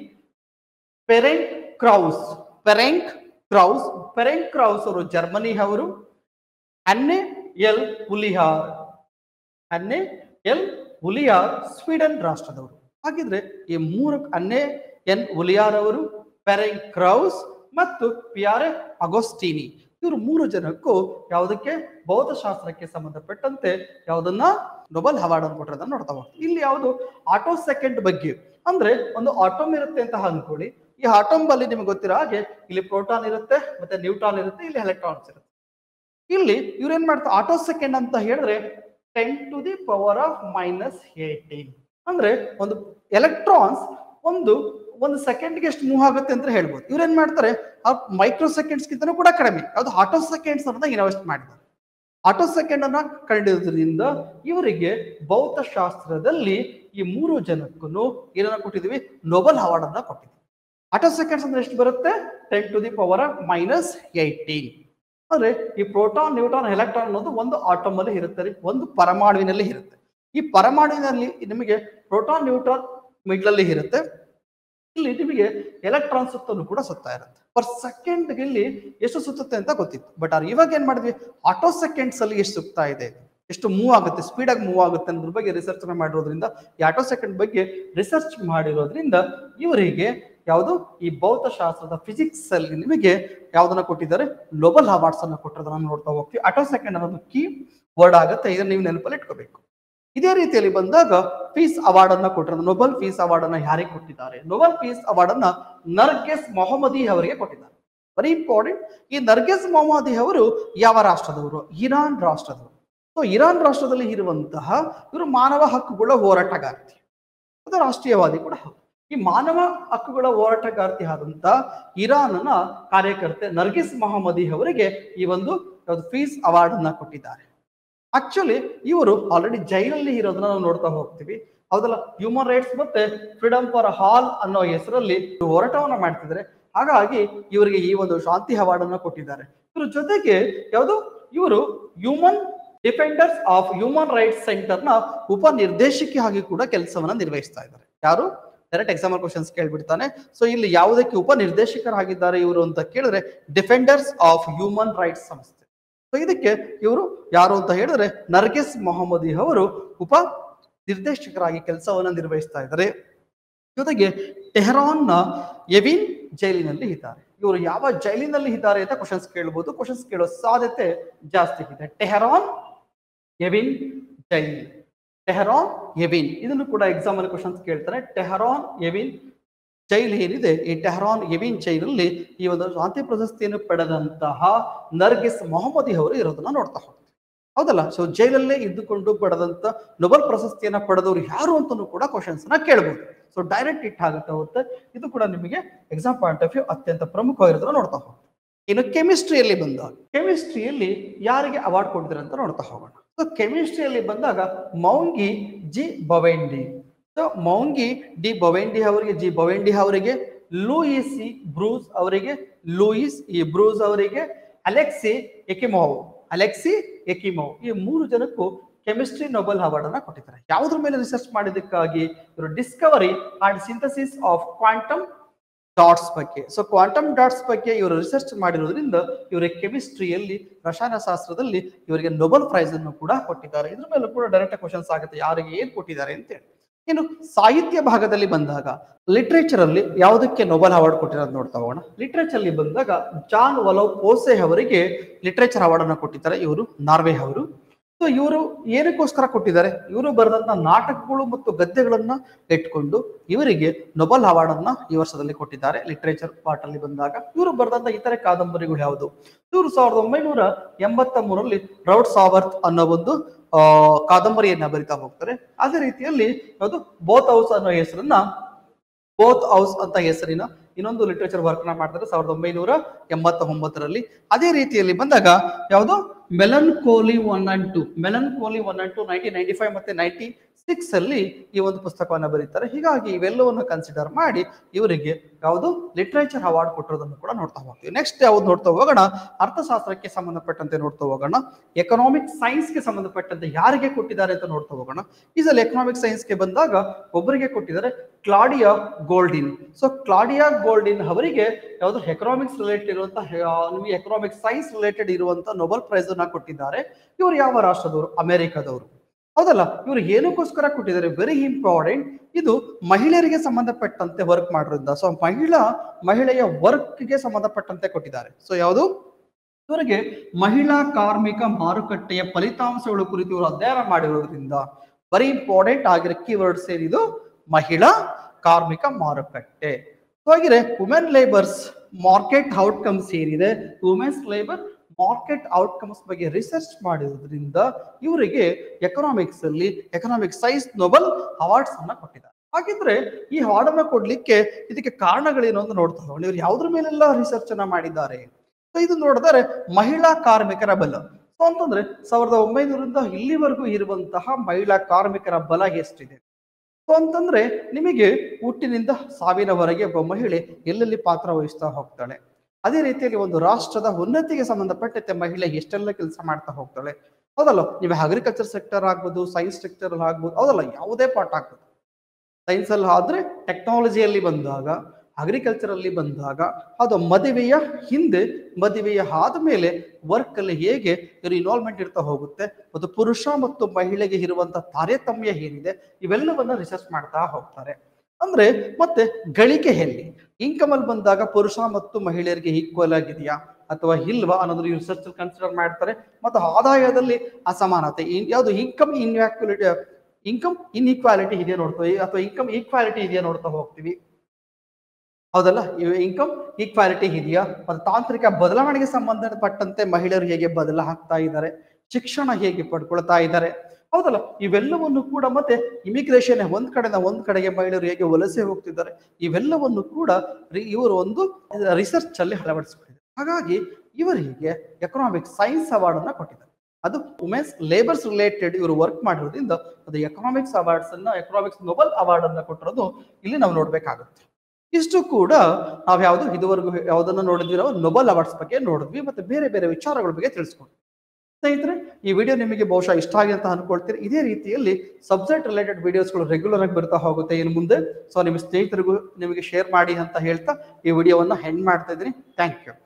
Ferenc Krausz Ferenc Krausz Ferenc Krausz ಅವರು ಜರ್ಮನಿ ಅವರು Anne L Huillier Anne L Huillier Sweden ರಾಷ್ಟ್ರದವರು ಹಾಗಿದ್ರೆ ಈ ಮೂರು ಅನ್ನೆ ಎನ್ ಹುಲಿಯಾರ್ ಅವರು ಪೆರೆಂಕ್ ಕ್ರೌಸ್ ಮತ್ತು ಪಿಯಾರೆ ಅಗೋಸ್ಟಿನಿ ಇವರು ಮೂರು ಜನಕ್ಕೂ ಯಾವುದಕ್ಕೆ ಭೌತಶಾಸ್ತ್ರಕ್ಕೆ ಸಂಬಂಧಪಟ್ಟಂತೆ ಯಾವುದನ್ನ ನೊಬೆಲ್ ಅವಾರ್ಡ್ ಅನ್ನು ಕೊಟ್ಟಿರೋದನ್ನ ನೋಡ್ತಾ ಹೋಗ್ತೀವಿ ಇಲ್ಲಿ ಯಾವುದು ಆಟೋ ಸೆಕೆಂಡ್ ಬಗ್ಗೆ ಅಂದ್ರೆ ಒಂದು ಆಟೋಮ್ ಇರುತ್ತೆ ಅಂತ ಅನ್ಕೊಳ್ಳಿ ಈ ಆಟೋಮ್ ಅಲ್ಲಿ ನಿಮ್ಗೆ ಗೊತ್ತಿರೋ ಹಾಗೆ ಇಲ್ಲಿ ಪ್ರೋಟಾನ್ ಇರುತ್ತೆ ಮತ್ತೆ ನ್ಯೂಟ್ರಾನ್ ಇರುತ್ತೆ ಇಲ್ಲಿ ಎಲೆಕ್ಟ್ರಾನ್ಸ್ ಇರುತ್ತೆ ಇಲ್ಲಿ ಇವ್ರೇನ್ ಮಾಡ್ತಾರೆ ಆಟೋ ಸೆಕೆಂಡ್ ಅಂತ ಹೇಳಿದ್ರೆ ten to the power of minus eighteen ಅಂದ್ರೆ ಒಂದು ಎಲೆಕ್ಟ್ರಾನ್ಸ್ ಒಂದು ಒಂದು ಸೆಕೆಂಡ್ಗೆ ಎಷ್ಟು ಮೂವ್ ಆಗುತ್ತೆ ಅಂತ ಹೇಳ್ಬೋದು ಇವ್ರೇನ್ ಮಾಡ್ತಾರೆ ಮೈಕ್ರೋ ಸೆಕೆಂಡ್ಸ್ ಗಿಂತನೂ ಕೂಡ ಕಡಿಮೆ ಯಾವುದು ಆಟೋ ಸೆಕೆಂಡ್ಸ್ ಅನ್ನ ಇನ್ವೆಸ್ಟ್ ಮಾಡಿದ್ದಾರೆ ಆಟೋ ಸೆಕೆಂಡ್ ಅನ್ನ ಕಂಡಿರೋದ್ರಿಂದ ಇವರಿಗೆ ಭೌತಶಾಸ್ತ್ರದಲ್ಲಿ ಈ ಮೂರು ಜನಕ್ಕೂ ಏನನ್ನ ಕೊಟ್ಟಿದೀವಿ ನೊಬೆಲ್ ಅವಾರ್ಡ್ ಅನ್ನ ಕೊಟ್ಟಿದ್ದೀವಿ ಆಟೋ ಸೆಕೆಂಡ್ಸ್ ಅಂದ್ರೆ ಎಷ್ಟು ಬರುತ್ತೆ ten to the power of minus eighteen ಅಂದ್ರೆ ಈ ಪ್ರೋಟಾನ್ ನ್ಯೂಟ್ರಾನ್ ಎಲೆಕ್ಟ್ರಾನ್ ಅನ್ನೋದು ಒಂದು ಆಟಮ್ ಅಲ್ಲಿ ಇರುತ್ತೆ ರೀ, ಒಂದು ಪರಮಾಣುವಿನಲ್ಲಿ ಇರುತ್ತೆ ಈ ಪರಮಾಣುವಿನಲ್ಲಿ ನಿಮಗೆ ಪ್ರೋಟಾನ್ ನ್ಯೂಟ್ರಾನ್ ಮಿಡ್ಲ್ ಅಲ್ಲಿ ಇರುತ್ತೆ ಇಲ್ಲಿ ನಿಮಗೆ ಎಲೆಕ್ಟ್ರಾನ್ ಸುತ್ತಲೂ ಕೂಡ ಸುತ್ತಾ ಇರುತ್ತೆ ಪರ್ ಸೆಕೆಂಡ್ ಇಲ್ಲಿ ಎಷ್ಟು ಸುತ್ತುತ್ತೆ ಅಂತ ಗೊತ್ತಿತ್ತು ಬಟ್ ಅವ್ರು ಇವಾಗ ಏನ್ ಮಾಡಿದ್ವಿ ಆಟೋ ಸೆಕೆಂಡ್ಸ್ ಅಲ್ಲಿ ಎಷ್ಟು ಸುತ್ತಾ ಇದೆ ಎಷ್ಟು ಮೂವ್ ಆಗುತ್ತೆ ಸ್ಪೀಡ್ ಆಗಿ ಮೂವ್ ಆಗುತ್ತೆ ಅನ್ನೋದ್ರ ಬಗ್ಗೆ ರಿಸರ್ಚ್ ಮಾಡಿರೋದ್ರಿಂದ ಈ ಆಟೋ ಸೆಕೆಂಡ್ ಬಗ್ಗೆ ರಿಸರ್ಚ್ ಮಾಡಿರೋದ್ರಿಂದ ಇವರಿಗೆ ಯಾವುದು ಈ ಭೌತಶಾಸ್ತ್ರದ ಫಿಸಿಕ್ಸ್ ಅಲ್ಲಿ ನಿಮಗೆ ಯಾವ್ದನ್ನ ಕೊಟ್ಟಿದ್ದಾರೆ ನೊಬೆಲ್ ಅವಾರ್ಡ್ಸ್ ಅನ್ನ ಕೊಟ್ಟಿರೋದನ್ನ ನೋಡ್ತಾ ಹೋಗ್ತೀವಿ ಆಟೋ ಸೆಕೆಂಡ್ ಅನ್ನೋದು ಕೀ ವರ್ಡ್ ಆಗುತ್ತೆ ಇದನ್ನ ನೀವು ನೆನಪಲ್ಲಿ ಇಟ್ಕೋಬೇಕು ಇದೇ ರೀತಿಯಲ್ಲಿ ಬಂದಾಗ ಪೀಸ್ ಅವಾರ್ಡ್ ಅನ್ನ ಕೊಟ್ಟಿರೋದು ನೊಬೆಲ್ ಪೀಸ್ ಅವಾರ್ಡ್ ಅನ್ನ ಯಾರಿಗೆ ಕೊಟ್ಟಿದ್ದಾರೆ ನೊಬೆಲ್ ಪೀಸ್ ಅವಾರ್ಡ್ ಅನ್ನ ನರ್ಗೆಸ್ ಮೊಹಮ್ಮದಿ ಅವರಿಗೆ ಕೊಟ್ಟಿದ್ದಾರೆ ವೆರಿ ಇಂಪಾರ್ಟೆಂಟ್ ಈ ನರ್ಗೆಸ್ ಮೊಹಮ್ಮದಿ ಅವರು ಯಾವ ರಾಷ್ಟ್ರದವರು ಇರಾನ್ ರಾಷ್ಟ್ರದವರು ಸೊ ಇರಾನ್ ರಾಷ್ಟ್ರದಲ್ಲಿ ಇರುವಂತಹ ಇವರು ಮಾನವ ಹಕ್ಕುಗಳ ಹೋರಾಟಗಾರ್ತಿ ಅದು ರಾಷ್ಟ್ರೀಯವಾದಿ ಕೂಡ ಹೌದು ಈ ಮಾನವ ಹಕ್ಕುಗಳ ಹೋರಾಟಗಾರ್ತಿ ಆದಂತ ಇರಾನ್ನ ಕಾರ್ಯಕರ್ತೆ ನರ್ಗಿಸ್ ಮೊಹಮ್ಮದಿ ಅವರಿಗೆ ಈ ಒಂದು ಫೀಸ್ ಅವಾರ್ಡ್ ಅನ್ನ ಕೊಟ್ಟಿದ್ದಾರೆ ಆಕ್ಚುಲಿ ಇವರು ಆಲ್ರೆಡಿ ಜೈಲಲ್ಲಿ ಇರೋದನ್ನ ನಾವು ನೋಡ್ತಾ ಹೋಗ್ತೀವಿ ಹೌದಲ್ಲ ಹ್ಯೂಮನ್ ರೈಟ್ಸ್ ಮತ್ತೆ ಫ್ರೀಡಮ್ ಫಾರ್ ಹಾಲ್ ಅನ್ನೋ ಹೆಸರಲ್ಲಿ ಹೋರಾಟವನ್ನ ಮಾಡ್ತಿದ್ದಾರೆ ಹಾಗಾಗಿ ಇವರಿಗೆ ಈ ಒಂದು ಶಾಂತಿ ಅವಾರ್ಡ್ ಅನ್ನ ಕೊಟ್ಟಿದ್ದಾರೆ ಇದ್ರ ಜೊತೆಗೆ ಯಾವುದು ಇವರು human defenders of human rights centre ನ ಉಪ ನಿರ್ದೇಶಕಿ ಆಗಿ ಕೂಡ ಕೆಲಸವನ್ನ ನಿರ್ವಹಿಸ್ತಾ ಇದ್ದಾರೆ ಯಾರು ಡೈರೆಕ್ಟ್ ಎಕ್ಸಾಮಲ್ ಕ್ವಶನ್ಸ್ ಕೇಳ್ಬಿಡ್ತಾನೆ ಸೊ ಇಲ್ಲಿ ಯಾವುದಕ್ಕೆ ಉಪ ನಿರ್ದೇಶಕರಾಗಿದ್ದಾರೆ ಇವರು ಅಂತ ಕೇಳಿದ್ರೆ ಡಿಫೆಂಡರ್ಸ್ ಆಫ್ ಹ್ಯೂಮನ್ ರೈಟ್ಸ್ ಸಂಸ್ಥೆ ಸೊ ಇದಕ್ಕೆ ಇವರು ಯಾರು ಅಂತ ಹೇಳಿದ್ರೆ ನರ್ಗಿಸ್ ಮೊಹಮ್ಮದಿ ಅವರು ಉಪ ನಿರ್ದೇಶಕರಾಗಿ ಕೆಲಸವನ್ನ ನಿರ್ವಹಿಸ್ತಾ ಇದ್ದಾರೆ ಜೊತೆಗೆ ಟೆಹರಾನ್ನ ಎವಿನ್ ಜೈಲಿನಲ್ಲಿ ಇದ್ದಾರೆ ಇವರು ಯಾವ ಜೈಲಿನಲ್ಲಿ ಇದ್ದಾರೆ ಅಂತ ಕ್ವಶನ್ಸ್ ಕೇಳಬಹುದು ಕ್ವಶನ್ಸ್ ಕೇಳೋ ಸಾಧ್ಯತೆ ಜಾಸ್ತಿ ಇದೆ Tehran Evin jail Tehran Evin ಇದನ್ನು ಕೂಡ ಎಕ್ಸಾಮ್ ಅಲ್ಲಿ ಕ್ವಶನ್ಸ್ ಕೇಳ್ತಾರೆ ಟೆಹರಾನ್ ಎವಿನ್ ಜೈಲ್ ಏನಿದೆ ಈ ಟೆಹರಾನ್ ಎವಿನ್ ಜೈಲಲ್ಲಿ ಈ ಒಂದು ಶಾಂತಿ ಪ್ರಶಸ್ತಿಯನ್ನು ಪಡೆದಂತಹ ನರ್ಗಿಸ್ ಮೊಹಮ್ಮದಿ ಅವರು ಇರೋದನ್ನ ನೋಡ್ತಾ ಹೋಗ್ತೀವಿ ಹೌದಲ್ಲ ಸೊ ಜೈಲಲ್ಲೇ ಇದ್ದುಕೊಂಡು ಪಡೆದಂತ ನೊಬೆಲ್ ಪ್ರಶಸ್ತಿಯನ್ನ ಪಡೆದವರು ಯಾರು ಅಂತಲೂ ಕೂಡ ಕ್ವಶನ್ಸ್ ನ ಕೇಳಬಹುದು ಸೊ ಡೈರೆಕ್ಟ್ ಇಟ್ ಆಗುತ್ತೆ ಹೋಗುತ್ತೆ ಇದು ಕೂಡ ನಿಮಗೆ ಎಕ್ಸಾಮ್ ಪಾಯಿಂಟ್ ಆಫ್ ವ್ಯೂ ಅತ್ಯಂತ ಪ್ರಮುಖವಾಗಿರೋದನ್ನ ನೋಡ್ತಾ ಹೋಗ್ತೀವಿ ಇನ್ನು ಕೆಮಿಸ್ಟ್ರಿಯಲ್ಲಿ ಬಂದಾಗ ಕೆಮಿಸ್ಟ್ರಿಯಲ್ಲಿ ಯಾರಿಗೆ ಅವಾರ್ಡ್ ಕೊಡ್ತಾರೆ ಅಂತ ನೋಡ್ತಾ ಹೋಗೋಣ ಸೊ ಕೆಮಿಸ್ಟ್ರಿಯಲ್ಲಿ ಬಂದಾಗ Moungi G Bawendi so Moungi D Bawendi ಅವರಿಗೆ ಜಿ ಬೊವೆಂಡಿ ಅವರಿಗೆ ಲೂಯಿಸ್ ಇ ಬ್ರೂಸ್ ಅವರಿಗೆ ಲೂಯಿಸ್ ಇ ಬ್ರೂಸ್ ಅವರಿಗೆ ಅಲೆಕ್ಸಿ ಎಕಿಮೋವ್ ಅಲೆಕ್ಸಿ ಎಕಿಮೋವ್ ಈ ಮೂರು ಜನಕ್ಕೂ ಕೆಮಿಸ್ಟ್ರಿ ನೊಬೆಲ್ ಅವಾರ್ಡ್ ಅನ್ನ ಕೊಟ್ಟಿದ್ದಾರೆ ಯಾವುದ್ರ ಮೇಲೆ ರಿಸರ್ಚ್ ಮಾಡಿದಕ್ಕಾಗಿ ಇವರು discovery and synthesis of quantum dots ಬಗ್ಗೆ ಸೊ ಕ್ವಾಂಟಮ್ ಡಾಟ್ಸ್ ಬಗ್ಗೆ ಇವರು ರಿಸರ್ಚ್ ಮಾಡಿರೋದ್ರಿಂದ ಇವರಿಗೆ ಕೆಮಿಸ್ಟ್ರಿಯಲ್ಲಿ ರಸಾಯನಶಾಸ್ತ್ರದಲ್ಲಿ ಇವರಿಗೆ ನೊಬೆಲ್ ಪ್ರೈಸ್ ಅನ್ನು ಕೂಡ ಕೊಟ್ಟಿದ್ದಾರೆ ಇದ್ರ ಮೇಲೂ ಕೂಡ ಡೈರೆಕ್ಟ್ ಕ್ವಶನ್ಸ್ ಆಗುತ್ತೆ ಯಾರಿಗೆ ಏನ್ ಕೊಟ್ಟಿದ್ದಾರೆ ಅಂತೇಳಿ ಇನ್ನು ಸಾಹಿತ್ಯ ಭಾಗದಲ್ಲಿ ಬಂದಾಗ ಲಿಟ್ರೇಚರ್ ಅಲ್ಲಿ ಯಾವುದಕ್ಕೆ ನೊಬೆಲ್ ಅವಾರ್ಡ್ ಕೊಟ್ಟಿರೋದು ನೋಡ್ತಾ ಹೋಗೋಣ ಲಿಟ್ರೇಚರ್ ಅಲ್ಲಿ ಬಂದಾಗ ಜಾನ್ ವಲೋ ಪೋಸೆ ಅವರಿಗೆ ಲಿಟ್ರೇಚರ್ ಅವಾರ್ಡ್ ಅನ್ನು ಕೊಟ್ಟಿದ್ದಾರೆ ಇವರು ನಾರ್ವೆ ಅವರು ಸೊ ಇವರು ಏನಕ್ಕೋಸ್ಕರ ಕೊಟ್ಟಿದ್ದಾರೆ ಇವರು ಬರೆದಂತ ನಾಟಕಗಳು ಮತ್ತು ಗದ್ಯಗಳನ್ನ ಇಟ್ಕೊಂಡು ಇವರಿಗೆ ನೊಬೆಲ್ ಅವಾರ್ಡ್ ಅನ್ನ ಈ ವರ್ಷದಲ್ಲಿ ಕೊಟ್ಟಿದ್ದಾರೆ ಲಿಟ್ರೇಚರ್ ಪಾರ್ಟ್ ಅಲ್ಲಿ ಬಂದಾಗ ಇವರು ಬರೆದಂತ ಇತರೆ ಕಾದಂಬರಿಗಳು ಯಾವುದು ಇವರು ಸಾವಿರದ ಒಂಬೈನೂರ ಎಂಬತ್ತ ಮೂರರಲ್ಲಿ ರೌಡ್ ಸಾವರ್ತ್ ಅನ್ನೋ ಒಂದು ಆ ಕಾದಂಬರಿಯನ್ನ ಬರಿತಾ ಹೋಗ್ತಾರೆ ಅದೇ ರೀತಿಯಲ್ಲಿ ಯಾವುದು ಬೋತ್ ಹೌಸ್ ಅನ್ನೋ ಹೆಸರನ್ನ ಬೋತ್ ಹೌಸ್ ಅಂತ ಹೆಸರಿನ ಇನ್ನೊಂದು ಲಿಟ್ರೇಚರ್ ವರ್ಕ್ ನ ಮಾಡ್ತಾರೆ ಸಾವಿರದ ಒಂಬೈನೂರ ಎಂಬತ್ತ ಒಂಬತ್ತರಲ್ಲಿ ಅದೇ ರೀತಿಯಲ್ಲಿ ಬಂದಾಗ ಯಾವುದು melancholy one and two melancholy one and two nineteen ninety five ಮತ್ತೆ ನೈನ್ಟಿ ಸಿಕ್ಸ್ ಅಲ್ಲಿ ಈ ಒಂದು ಪುಸ್ತಕವನ್ನ ಬರೀತಾರೆ ಹೀಗಾಗಿ ಇವೆಲ್ಲವನ್ನು ಕನ್ಸಿಡರ್ ಮಾಡಿ ಇವರಿಗೆ ಯಾವುದು ಲಿಟ್ರೇಚರ್ ಅವಾರ್ಡ್ ಕೊಟ್ಟಿರೋದನ್ನು ಕೂಡ ನೋಡ್ತಾ ಹೋಗ್ತೀವಿ ನೆಕ್ಸ್ಟ್ ಯಾವ್ದು ನೋಡ್ತಾ ಹೋಗೋಣ ಅರ್ಥಶಾಸ್ತ್ರಕ್ಕೆ ಸಂಬಂಧಪಟ್ಟಂತೆ ನೋಡ್ತಾ ಹೋಗೋಣ ಎಕನಾಮಿಕ್ ಸೈನ್ಸ್ಗೆ ಸಂಬಂಧಪಟ್ಟಂತೆ ಯಾರಿಗೆ ಕೊಟ್ಟಿದ್ದಾರೆ ಅಂತ ನೋಡ್ತಾ ಹೋಗೋಣ ಈ ಸಲ ಎಕನಾಮಿಕ್ ಸೈನ್ಸ್ಗೆ ಬಂದಾಗ ಒಬ್ಬರಿಗೆ ಕೊಟ್ಟಿದ್ದಾರೆ Claudia Goldin so Claudia Goldin ಅವರಿಗೆ ಯಾವುದು ಎಕನಾಮಿಕ್ಸ್ ರಿಲೇಟೆಡ್ ಇರುವಂತಹ ನಿಮಗೆ ಎಕನಾಮಿಕ್ ಸೈನ್ಸ್ ರಿಲೇಟೆಡ್ ಇರುವಂತಹ ನೊಬೆಲ್ ಪ್ರೈಸ್ ಅನ್ನ ಕೊಟ್ಟಿದ್ದಾರೆ ಇವರು ಯಾವ ರಾಷ್ಟ್ರದವರು ಅಮೆರಿಕದವರು ಹೌದಲ್ಲ ಇವರು ಏನಕ್ಕೋಸ್ಕರ ಕೊಟ್ಟಿದ್ದಾರೆ ವೆರಿ ಇಂಪಾರ್ಟೆಂಟ್ ಇದು ಮಹಿಳೆಯರಿಗೆ ಸಂಬಂಧಪಟ್ಟಂತೆ ವರ್ಕ್ ಮಾಡೋದ್ರಿಂದ ಸೊ ಮಹಿಳಾ ಮಹಿಳೆಯ ವರ್ಕ್ಗೆ ಸಂಬಂಧಪಟ್ಟಂತೆ ಕೊಟ್ಟಿದ್ದಾರೆ ಸೊ ಯಾವುದು ಇವರಿಗೆ ಮಹಿಳಾ ಕಾರ್ಮಿಕ ಮಾರುಕಟ್ಟೆಯ ಫಲಿತಾಂಶಗಳ ಕುರಿತು ಇವರು ಅಧ್ಯಯನ ಮಾಡಿರೋದ್ರಿಂದ ವೆರಿ ಇಂಪಾರ್ಟೆಂಟ್ ಆಗಿರೋ ಕೀವರ್ಡ್ಸ್ ಏನಿದು ಮಹಿಳಾ ಕಾರ್ಮಿಕ ಮಾರುಕಟ್ಟೆ ಸೊ ಹಾಗೆ ವುಮೆನ್ ಲೇಬರ್ಸ್ ಮಾರ್ಕೆಟ್ ಔಟ್ಕಮ್ಸ್ ಏನಿದೆ ವುಮೆನ್ಸ್ ಲೇಬರ್ ಮಾರ್ಕೆಟ್ ಔಟ್ಕಮ್ಸ್ ಬಗ್ಗೆ ರಿಸರ್ಚ್ ಮಾಡಿರೋದ್ರಿಂದ ಇವರಿಗೆ ಎಕನಾಮಿಕ್ಸ್ ಅಲ್ಲಿ ಎಕನಾಮಿಕ್ ಸೈನ್ಸ್ ನೊಬೆಲ್ ಅವಾರ್ಡ್ಸ್ ಅನ್ನ ಕೊಟ್ಟಿದ್ದಾರೆ ಹಾಗಿದ್ರೆ ಈ ಅವಾರ್ಡ್ ಅನ್ನ ಕೊಡ್ಲಿಕ್ಕೆ ಇದಕ್ಕೆ ಕಾರಣಗಳೇನು ಅಂತ ನೋಡ್ತಾ ಹೋಗೋಣ ಇವ್ರು ಯಾವ್ದ್ರ ಮೇಲೆಲ್ಲ ರಿಸರ್ಚ್ ಅನ್ನ ಮಾಡಿದ್ದಾರೆ ಸೊ ಇದು ನೋಡಿದರೆ ಮಹಿಳಾ ಕಾರ್ಮಿಕರ ಬಲ ಸೊ ಅಂತಂದ್ರೆ ಸಾವಿರದ ಒಂಬೈನೂರಿಂದ ಇಲ್ಲಿವರೆಗೂ ಇರುವಂತಹ ಮಹಿಳಾ ಕಾರ್ಮಿಕರ ಬಲ ಎಷ್ಟಿದೆ ಸೊ ಅಂತಂದ್ರೆ ನಿಮಗೆ ಹುಟ್ಟಿನಿಂದ ಸಾವಿನವರೆಗೆ ಒಬ್ಬ ಮಹಿಳೆ ಎಲ್ಲೆಲ್ಲಿ ಪಾತ್ರ ವಹಿಸ್ತಾ ಹೋಗ್ತಾಳೆ ಅದೇ ರೀತಿಯಲ್ಲಿ ಒಂದು ರಾಷ್ಟ್ರದ ಉನ್ನತಿಗೆ ಸಂಬಂಧಪಟ್ಟಂತೆ ಮಹಿಳೆ ಎಷ್ಟೆಲ್ಲ ಕೆಲಸ ಮಾಡ್ತಾ ಹೋಗ್ತಾಳೆ ಹೌದಲ್ಲ ನೀವು ಅಗ್ರಿಕಲ್ಚರ್ ಸೆಕ್ಟರ್ ಆಗ್ಬೋದು ಸೈನ್ಸ್ ಸೆಕ್ಟರ್ ಅಲ್ಲಿ ಆಗ್ಬೋದು ಹೌದಲ್ಲ ಯಾವುದೇ ಪಾರ್ಟ್ ಆಗ್ಬೋದು ಸೈನ್ಸ್ ಅಲ್ಲಿ ಆದ್ರೆ ಟೆಕ್ನಾಲಜಿಯಲ್ಲಿ ಬಂದಾಗ ಅಗ್ರಿಕಲ್ಚರ್ ಅಲ್ಲಿ ಬಂದಾಗ ಅದು ಮದುವೆಯ ಹಿಂದೆ ಮದುವೆಯ ಆದ್ಮೇಲೆ ವರ್ಕ್ ಅಲ್ಲಿ ಹೇಗೆ ಇವರು ಇನ್ವಾಲ್ವ್ಮೆಂಟ್ ಇರ್ತಾ ಹೋಗುತ್ತೆ ಮತ್ತು ಪುರುಷ ಮತ್ತು ಮಹಿಳೆಗೆ ಇರುವಂತ ತಾರತಮ್ಯ ಏನಿದೆ ಇವೆಲ್ಲವನ್ನ ರಿಸರ್ಚ್ ಮಾಡ್ತಾ ಹೋಗ್ತಾರೆ ಅಂದ್ರೆ ಮತ್ತೆ ಗಳಿಕೆಯಲ್ಲಿ ಇನ್ಕಮ್ ಅಲ್ಲಿ ಬಂದಾಗ ಪುರುಷ ಮತ್ತು ಮಹಿಳೆಯರಿಗೆ ಈಕ್ವಲ್ ಆಗಿದೆಯಾ ಅಥವಾ ಇಲ್ವಾ ಅನ್ನೋದನ್ನ ರಿಸರ್ಚ್ ಕನ್ಸಿಡರ್ ಮಾಡ್ತಾರೆ ಮತ್ತು ಆದಾಯದಲ್ಲಿ ಅಸಮಾನತೆ ಇನ್- ಯಾವುದು ಇನ್ಕಮ್ ಇನ್ವ್ಯಾಕ್ಯುಲಿಟಿ ಇನ್ಕಮ್ ಇನ್ಇಕ್ವಾಲಿಟಿ ಇದೆಯಾ ನೋಡ್ತೀವಿ ಅಥವಾ ಇನ್ಕಮ್ ಈಕ್ವಾಲಿಟಿ ಇದೆಯಾ ನೋಡ್ತಾ ಹೋಗ್ತೀವಿ ಹೌದಲ್ಲ ಇನ್ಕಮ್ ಈಕ್ವಾಲಿಟಿ ಇದೆಯಾ ಮತ್ತು ತಾಂತ್ರಿಕ ಬದಲಾವಣೆಗೆ ಸಂಬಂಧಪಟ್ಟಂತೆ ಮಹಿಳೆಯರು ಹೇಗೆ ಬದಲಾಗ್ತಾ ಇದ್ದಾರೆ ಶಿಕ್ಷಣ ಹೇಗೆ ಪಡ್ಕೊಳ್ತಾ ಇದ್ದಾರೆ ಹೌದಲ್ಲ ಇವೆಲ್ಲವನ್ನು ಕೂಡ ಮತ್ತೆ ಇಮಿಗ್ರೇಷನ್ ಒಂದ್ ಕಡೆಯಿಂದ ಒಂದ್ ಕಡೆಗೆ ಮಹಿಳೆಯರು ಹೇಗೆ ವಲಸೆ ಹೋಗ್ತಿದ್ದಾರೆ ಇವೆಲ್ಲವನ್ನು ಕೂಡ ರಿ- ಇವರು ಒಂದು ರಿಸರ್ಚ್ ಅಲ್ಲಿ ಅಳವಡಿಸಿಕೊಂಡಿದ್ದಾರೆ ಹಾಗಾಗಿ ಇವರಿಗೆ ಎಕನಾಮಿಕ್ ಸೈನ್ಸ್ ಅವಾರ್ಡ್ ಅನ್ನ ಕೊಟ್ಟಿದ್ದಾರೆ ಅದು ವುಮೆನ್ಸ್ ಲೇಬರ್ಸ್ ರಿಲೇಟೆಡ್ ಇವರು ವರ್ಕ್ ಮಾಡಿರೋದ್ರಿಂದ ಅದು ಎಕನಾಮಿಕ್ಸ್ ಅವಾರ್ಡ್ಸ್ ಅನ್ನ ಎಕನಾಮಿಕ್ಸ್ ನೊಬೆಲ್ ಅವಾರ್ಡ್ ಅನ್ನ ಕೊಟ್ಟಿರೋದು ಇಲ್ಲಿ ನಾವು ನೋಡ್ಬೇಕಾಗುತ್ತೆ ಇಷ್ಟು ಕೂಡ ನಾವು ಯಾವುದು ಇದುವರೆಗೂ ಯಾವುದನ್ನ ನೋಡಿದ್ವಿ ನಾವು ನೊಬೆಲ್ ಅವಾರ್ಡ್ಸ್ ಬಗ್ಗೆ ನೋಡಿದ್ವಿ ಮತ್ತೆ ಬೇರೆ ಬೇರೆ ವಿಚಾರಗಳ ಬಗ್ಗೆ ತಿಳಿಸ್ಕೊಂಡ್ವಿ ಸ್ನೇಹಿತರೆ ಈ ವಿಡಿಯೋ ನಿಮಗೆ ಬಹುಶಃ ಇಷ್ಟ ಆಗಿದೆ ಅಂತ ಅನ್ಕೊಳ್ತೀರಿ ಇದೇ ರೀತಿಯಲ್ಲಿ ಸಬ್ಜೆಕ್ಟ್ ರಿಲೇಟೆಡ್ ವಿಡಿಯೋಸ್ಗಳು ರೆಗ್ಯುಲರ್ ಆಗಿ ಬರ್ತಾ ಹೋಗುತ್ತೆ ಇನ್ನು ಮುಂದೆ ಸೊ ನಿಮ್ಮ ಸ್ನೇಹಿತರಿಗೂ ನಿಮಗೆ ಶೇರ್ ಮಾಡಿ ಅಂತ ಹೇಳ್ತಾ ಈ ವಿಡಿಯೋವನ್ನ ಹೆಂಡ್ ಮಾಡ್ತಾ ಇದ್ದೀನಿ ಥ್ಯಾಂಕ್ ಯು